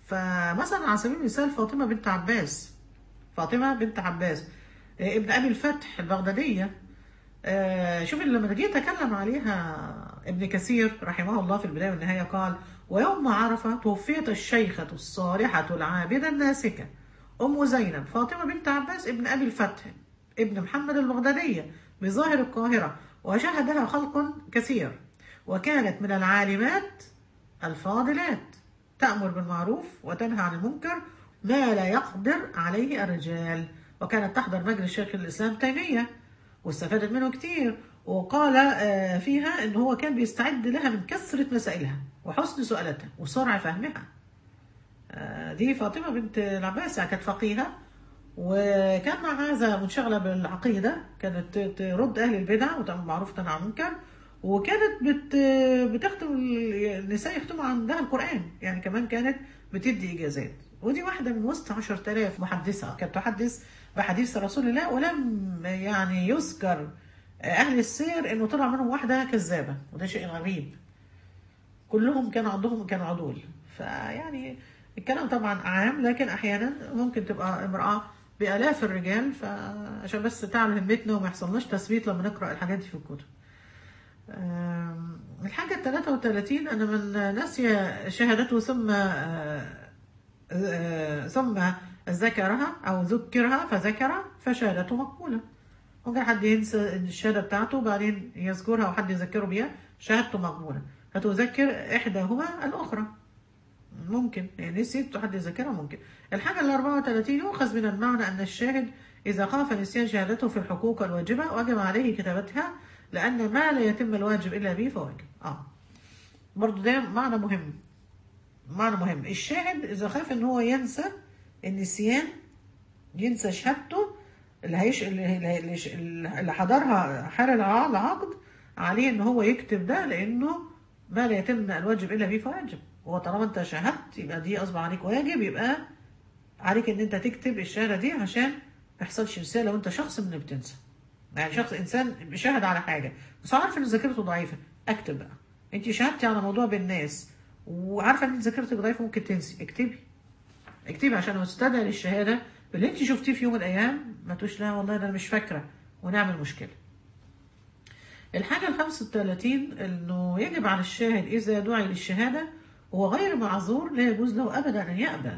A: فمثلا على سبيل المثال فاطمة بنت عباس فاطمة بنت عباس آه، ابن أبي الفتح البغدادية آه، شوف لما جيت أتكلم عليها ابن كثير رحمه الله في البداية والنهاية قال ويوم عرفة توفيت الشيخة الصالحة العابدة الناسكة أم زينب فاطمة بنت عباس ابن أبي الفتح ابن محمد البغدادية بظاهر القاهرة وشهدها خلق كثير وكانت من العالمات الفاضلات تأمر بالمعروف وتنهى عن المنكر ما لا يقدر عليه الرجال وكانت تحضر مجلس شيخ الإسلام تيمية واستفادت منه كتير وقال آه، فيها ان هو كان بيستعد لها من كثرة مسائلها وحسن سؤالتها وسرعة فهمها آه، دي فاطمة بنت العباس يعني كانت فقيهة وكان مع هذا منشغلة بالعقيدة كانت ت- ترد أهل البدع وتأمر بالمعروف وتنهى عن المنكر وكانت بت بتختم النساء يختموا عندها القرآن يعني كمان كانت بتدي إجازات ودي واحدة من وسط 10000 محدثة كانت تحدث بحديث رسول الله ولم يعني يذكر أهل السير إنه طلع منهم واحدة كذابة وده شيء غريب كلهم كانوا عندهم كانوا عدول فيعني الكلام طبعا عام لكن احيانا ممكن تبقى امراه بالاف الرجال فعشان بس تعلى همتنا وما يحصلناش تثبيت لما نقرا الحاجات دي في الكتب. آم، الحاجة ال 33 أن من نسي شهادته ثم آه، آه، ثم ذكرها أو ذكرها فذكر فشهادته مقبولة. ممكن حد ينسى الشهادة بتاعته وبعدين يذكرها وحد يذكره بيها شهادته مقبولة فتذكر إحداهما الأخرى ممكن يعني نسيت حد يذكرها ممكن الحاجة ال 34 يؤخذ من المعنى أن الشاهد إذا خاف نسيان شهادته في الحقوق الواجبة وجب عليه كتابتها لأن ما لا يتم الواجب إلا به فواجب آه برضو ده معنى مهم معنى مهم الشاهد إذا خاف إن هو ينسى النسيان ينسى شهادته اللي هيش اللي, اللي, اللي حضرها حال الع- العقد عليه ان هو يكتب ده لانه ما لا يتم الواجب الا به فواجب هو طالما انت شهدت يبقى دي اصبح عليك واجب يبقى عليك ان انت تكتب الشهاده دي عشان ما يحصلش نسيان لو انت شخص من اللي بتنسى يعني شخص انسان بيشهد على حاجه بس هو عارف ان ذاكرته ضعيفه اكتب بقى انت شهدتي على موضوع بالناس وعارفه ان ذاكرتك ضعيفه ممكن تنسي اكتبي اكتبي عشان لما تستدعي للشهاده باللي انت شفتيه في يوم من الايام ما تقولش لا والله ده انا مش فاكره ونعمل مشكله. الحاجه ال 35 انه يجب على الشاهد اذا دعي للشهاده وهو غير معذور لا يجوز له ابدا ان يأبى.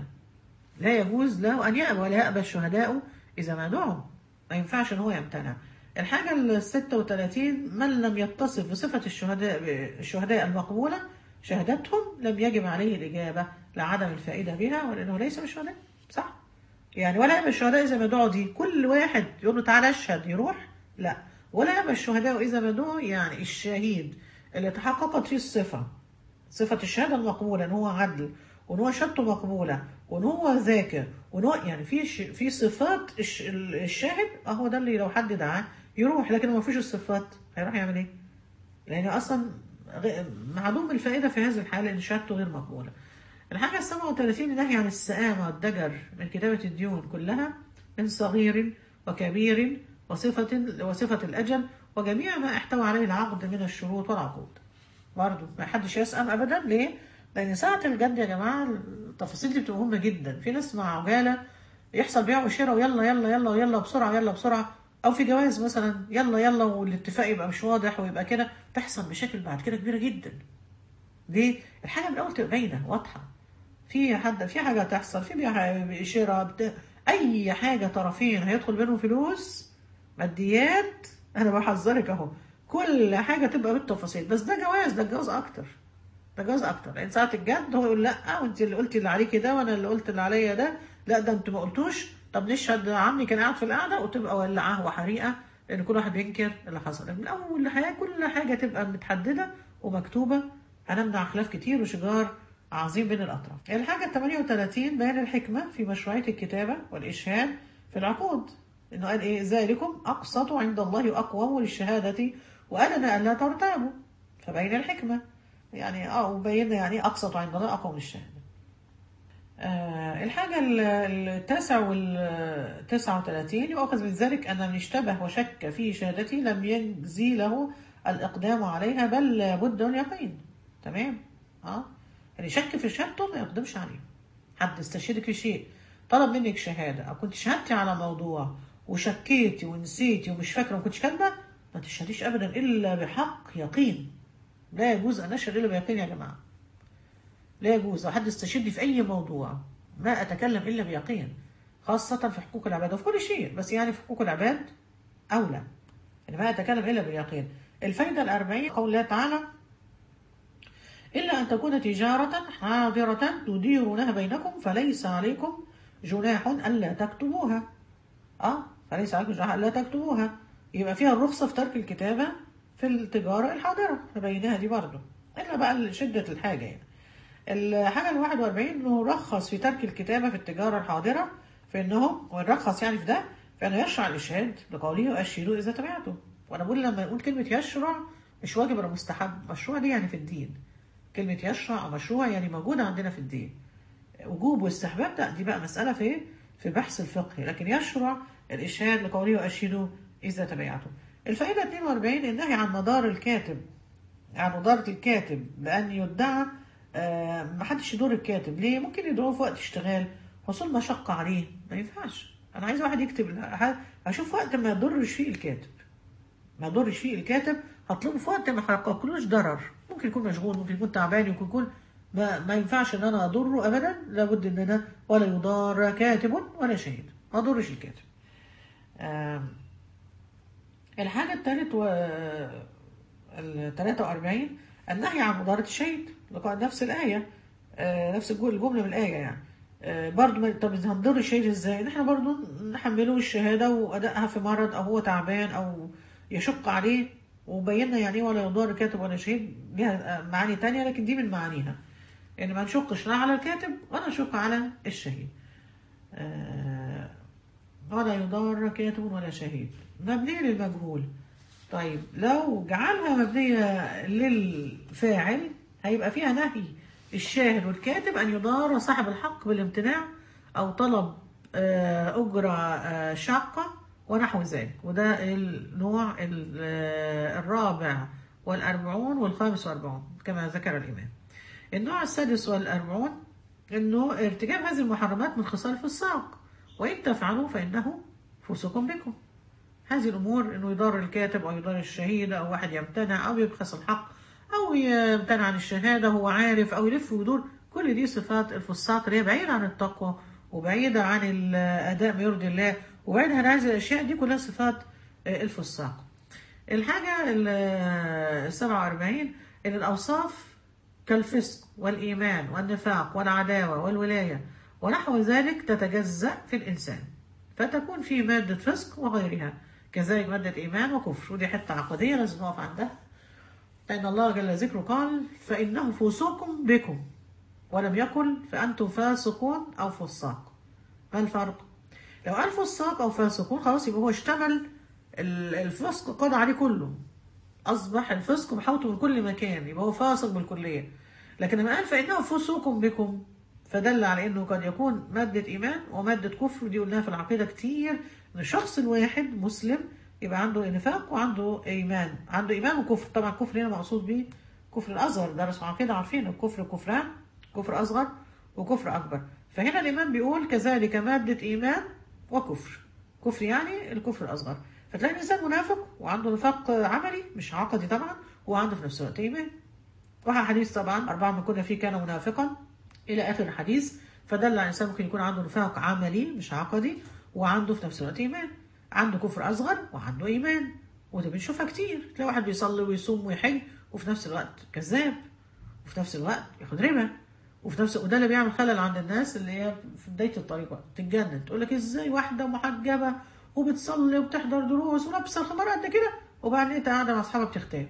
A: لا يجوز له ان يأبى ولا يأبى الشهداء اذا ما دعوا. ما ينفعش ان هو يمتنع. الحاجه ال 36 من لم يتصف بصفه الشهداء الشهداء المقبوله شهادتهم لم يجب عليه الاجابه لعدم الفائده بها ولانه ليس من الشهداء. صح؟ يعني ولا يأبى الشهداء إذا ما دعوا دي كل واحد يقول له تعالى اشهد يروح لا ولا يأبى الشهداء إذا ما دعوا يعني الشهيد اللي تحققت فيه الصفة صفة الشهادة المقبولة إن هو عدل وإن هو شهادته مقبولة وإن هو ذاكر وإن هو يعني في ش... في صفات الش... الشاهد أهو ده اللي لو حد دعاه يروح لكن ما فيش الصفات هيروح يعمل إيه؟ لأن أصلا غ- معدوم الفائدة في هذه الحالة إن شهادته غير مقبولة. الحاجة ال 37 نهي عن السآمة والدجر من كتابة الديون كلها من صغير وكبير وصفة وصفة الأجل وجميع ما احتوى عليه العقد من الشروط والعقود. برضه ما حدش يسأم أبدا ليه؟ لأن ساعة الجد يا جماعة التفاصيل دي بتبقى مهمة جدا، في ناس مع عجالة يحصل بيع وشراء ويلا يلا يلا ويلا بسرعة يلا بسرعة أو في جواز مثلا يلا يلا والاتفاق يبقى مش واضح ويبقى كده تحصل مشاكل بعد كده كبيرة جدا. ليه؟ الحاجة من الأول تبقى باينة واضحة. في حد في حاجة تحصل في بيع شراء بت... أي حاجة طرفين هيدخل بينهم فلوس ماديات أنا بحذرك أهو كل حاجة تبقى بالتفاصيل بس ده جواز ده الجواز أكتر ده جواز أكتر لأن ساعة الجد هو يقول لأ وأنت اللي قلتي اللي عليكي ده وأنا اللي قلت اللي عليا ده لا ده أنتوا ما قلتوش طب نشهد عمي كان قاعد في القعدة وتبقى ولعاه وحريقة لأن كل واحد بينكر اللي حصل من أول الحياة كل حاجة تبقى متحددة ومكتوبة هنمنع خلاف كتير وشجار عظيم بين الأطراف. الحاجة ال 38 بيان الحكمة في مشروعية الكتابة والإشهاد في العقود. إنه قال إيه ذلكم أقسط عند الله وأقوم للشهادة وأدنى ألا ترتابوا. فبين الحكمة يعني اه وبينا يعني أقسط عند الله أقوم للشهادة. آه الحاجة ال- التاسع والتسعة وثلاثين يؤخذ من ذلك أن من اشتبه وشك في شهادته لم يجزي له الإقدام عليها بل لابد اليقين تمام اه يعني شك في شهادته ما يقدمش عليه حد استشهدك في شيء طلب منك شهاده او كنت شهدتي على موضوع وشكيتي ونسيتي ومش فاكره وما كنتش كاتبه ما تشهديش ابدا الا بحق يقين لا يجوز ان اشهد الا بيقين يا جماعه لا يجوز لو حد استشهدني في اي موضوع ما اتكلم الا بيقين خاصه في حقوق العباد وفي كل شيء بس يعني في حقوق العباد اولى يعني ما اتكلم الا باليقين الفايده الأربعين قول الله تعالى إلا أن تكون تجارة حاضرة تديرونها بينكم فليس عليكم جناح ألا تكتبوها اه فليس عليكم جناح ألا تكتبوها يبقى فيها الرخصة في ترك الكتابة في التجارة الحاضرة بينها دي برضه إلا بقى شدة الحاجة يعني الحاجة الواحد واربعين إنه رخص في ترك الكتابة في التجارة الحاضرة في إنه ونرخص يعني في ده فإنه يشرع الإشهاد بقوله وأشهدوا إذا تبعتم وأنا بقول لما نقول كلمة يشرع مش واجب ولا مستحب مشروع دي يعني في الدين كلمة يشرع أو مشروع يعني موجودة عندنا في الدين وجوب واستحباب لا دي بقى مسألة في في بحث الفقه لكن يشرع الإشهاد لقوله وأشهدوا إذا تبعتم الفائدة 42 النهي عن مدار الكاتب عن مدارة الكاتب بأن يدعى آه ما حدش يدور الكاتب ليه ممكن يدعوه في وقت اشتغال حصول مشقة عليه ما ينفعش أنا عايز واحد يكتب أشوف وقت ما يضرش فيه الكاتب ما يضرش فيه الكاتب هطلبه في وقت ما يحققلوش ضرر ممكن يكون مشغول ممكن يكون تعبان ممكن يكون ما, ما ينفعش ان انا اضره ابدا لابد ان انا ولا يضار كاتب ولا شهيد ما اضرش الكاتب الحاجة الثالث و ال 43 النهي عن مضارة الشهيد لقاء نفس الآية نفس الجملة من الآية يعني برضه طب هنضر الشهيد ازاي؟ احنا برضه نحمله الشهادة وأدائها في مرض أو هو تعبان أو يشق عليه وبينا يعني ايه ولا يضار كاتب ولا شهيد ليها معاني تانية لكن دي من معانيها يعني ما نشقش لا على الكاتب ولا نشق على الشهيد آه ولا يضار كاتب ولا شهيد مبنية للمجهول طيب لو جعلها مبنية للفاعل هيبقى فيها نهي الشاهد والكاتب أن يضار صاحب الحق بالامتناع أو طلب آه أجرة آه شاقة ونحو ذلك وده النوع الرابع والأربعون والخامس والأربعون كما ذكر الإمام النوع السادس والأربعون أنه ارتكاب هذه المحرمات من خصال الفساق وإن تفعلوا فإنه فسق بكم هذه الأمور أنه يضار الكاتب أو يضار الشهيد أو واحد يمتنع أو يبخس الحق أو يمتنع عن الشهادة هو عارف أو يلف ويدور كل دي صفات الفساق اللي هي بعيدة عن التقوى وبعيدة عن الأداء ما يرضي الله وبعيد عن هذه الأشياء دي كلها صفات الفساق الحاجة ال 47 إن الأوصاف كالفسق والإيمان والنفاق والعداوة والولاية ونحو ذلك تتجزأ في الإنسان فتكون في مادة فسق وغيرها كذلك مادة إيمان وكفر ودي حتة عقدية لازم نقف عندها فإن الله جل ذكره قال فإنه فسوق بكم ولم يقل فأنتم فاسقون أو فساق ما الفرق؟ لو قال فساق أو فاسقون خلاص يبقى هو اشتمل الفسق قضى عليه كله أصبح الفسق محوطه من كل مكان يبقى هو فاسق بالكلية لكن لما قال فإنه فسوق بكم فدل على انه قد يكون مادة ايمان ومادة كفر دي قلناها في العقيدة كتير ان الشخص الواحد مسلم يبقى عنده نفاق وعنده ايمان عنده ايمان وكفر طبعا الكفر هنا مقصود بيه كفر الاصغر درسوا عقيدة عارفين الكفر كفران كفر اصغر وكفر اكبر فهنا الايمان بيقول كذلك مادة ايمان وكفر كفر يعني الكفر الاصغر فتلاقي الانسان منافق وعنده نفاق عملي مش عقدي طبعا وعنده في نفس الوقت ايمان وحى حديث طبعا أربعة من كنا فيه كان منافقا إلى آخر الحديث فدل على الإنسان ممكن يكون عنده نفاق عملي مش عقدي وعنده في نفس الوقت إيمان عنده كفر أصغر وعنده إيمان وده بنشوفها كتير تلاقي واحد بيصلي ويصوم ويحج وفي نفس الوقت كذاب وفي نفس الوقت ياخد ربا وفي نفس وده اللي بيعمل خلل عند الناس اللي هي في بداية الطريق بقى تتجنن تقول لك ازاي واحدة محجبة وبتصلي وبتحضر دروس ولابسة الخمار قد كده وبعدين انت قاعدة مع أصحابها بتغتاب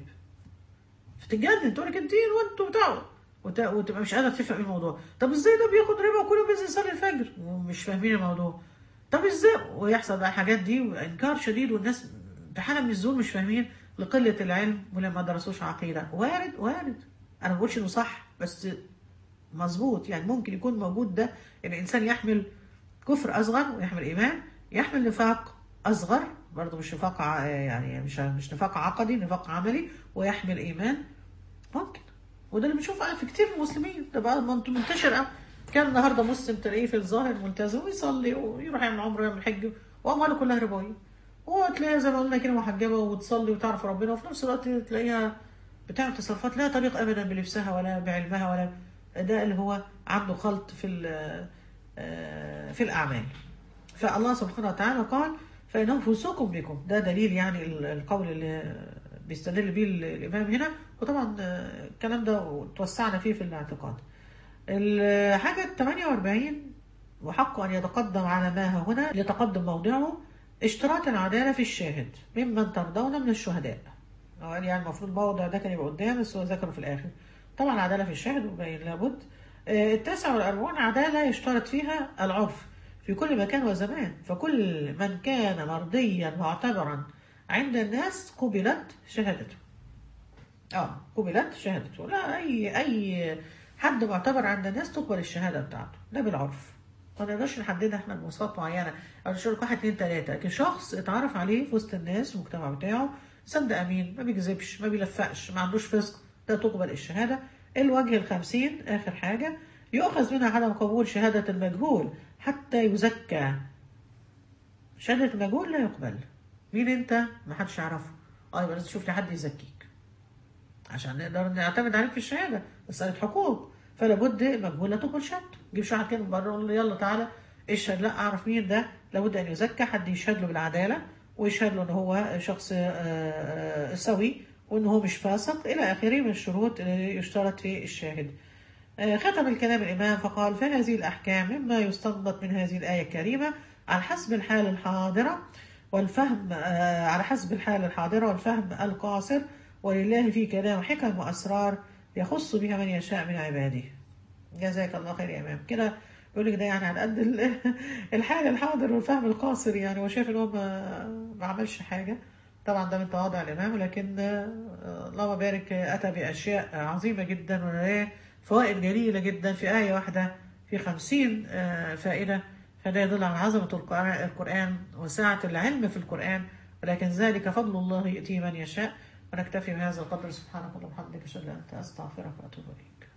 A: فتتجنن تقول لك انتين وانتوا بتاعوا وت... وتبقى مش قادره تفهم ايه الموضوع طب ازاي ده بياخد ربا وكل يوم بينزل يصلي الفجر ومش فاهمين الموضوع طب ازاي ويحصل بقى الحاجات دي انكار شديد والناس بحاله من الذهول مش فاهمين لقله العلم ولما ما درسوش عقيده وارد وارد انا ما بقولش انه صح بس مظبوط يعني ممكن يكون موجود ده ان الانسان يحمل كفر اصغر ويحمل ايمان يحمل نفاق اصغر برضه مش نفاق ع... يعني مش مش نفاق عقدي نفاق عملي ويحمل ايمان ممكن وده اللي بنشوفه في كتير من المسلمين ده بقى منتشر قوي كان النهارده مسلم تلاقيه في الظاهر ملتزم ويصلي ويروح يعمل عمره ويعمل حج وامواله كلها ربويه وتلاقيها زي ما قلنا كده محجبه وتصلي وتعرف ربنا وفي نفس الوقت تلاقيها بتعمل تصرفات لا تليق ابدا بلبسها ولا بعلمها ولا ده اللي هو عنده خلط في ال- آه، في الاعمال فالله سبحانه وتعالى قال فإنه فسوق بكم ده دليل يعني ال- القول اللي بيستدل به ال- الإمام هنا وطبعا آه، الكلام ده توسعنا فيه في الاعتقاد الحاجة 48 وحقه أن يتقدم على ما ها هنا ليتقدم موضعه اشتراط العدالة في الشاهد ممن ترضون من الشهداء هو قال يعني المفروض الموضع ده كان يبقى قدام بس هو ذكره في الآخر طبعا العدالة في الشاهد مبين لابد آه، التاسع والأربعون عدالة يشترط فيها العرف في كل مكان وزمان فكل من كان مرضيا معتبرا عند الناس قبلت شهادته اه قبلت شهادته لا اي اي حد معتبر عند الناس تقبل الشهاده بتاعته ده بالعرف ما نقدرش نحددها احنا بمواصفات معينه او نشوف واحد اتنين تلاته لكن شخص اتعرف عليه في وسط الناس المجتمع بتاعه صدق امين ما بيكذبش ما بيلفقش ما عندوش فسق ده تقبل الشهاده الوجه الخمسين اخر حاجه يؤخذ منها عدم قبول شهاده المجهول حتى يزكى شهاده المجهول لا يقبل مين انت ما حدش يعرفه اه يبقى لازم تشوف لي حد يزكيك عشان نقدر نعتمد عليك في الشهاده مساله حقوق فلا بد مجهول لا تقبل شهادته جيب شهر كده من بره يقول له يلا تعالى اشهد لا اعرف مين ده لابد ان يزكى حد يشهد له بالعداله ويشهد له ان هو شخص آه، آه، سوي وان هو مش فاسق الى اخره من الشروط اللي يشترط في الشاهد آه، ختم الكلام الإمام فقال فهذه الأحكام مما يستنبط من هذه الآية الكريمة على حسب الحال الحاضرة والفهم آه، على حسب الحال الحاضرة والفهم القاصر ولله في كلام حكم وأسرار يخص بها من يشاء من عباده جزاك الله خير يا إمام كده بيقول لك ده يعني على قد ال- الحال الحاضر والفهم القاصر يعني هو شايف ان هو ما, ما عملش حاجه طبعا ده من تواضع الامام لكن آه، اللهم بارك آه، اتى باشياء عظيمه جدا وفوائد جليله جدا في ايه واحده في خمسين آه، فائده فده يدل على عظمه القرآن- القران وسعه العلم في القران ولكن ذلك فضل الله يؤتيه من يشاء ونكتفي بهذا القدر سبحانك اللهم وبحمدك اشهد ان لا اله الا انت استغفرك واتوب اليك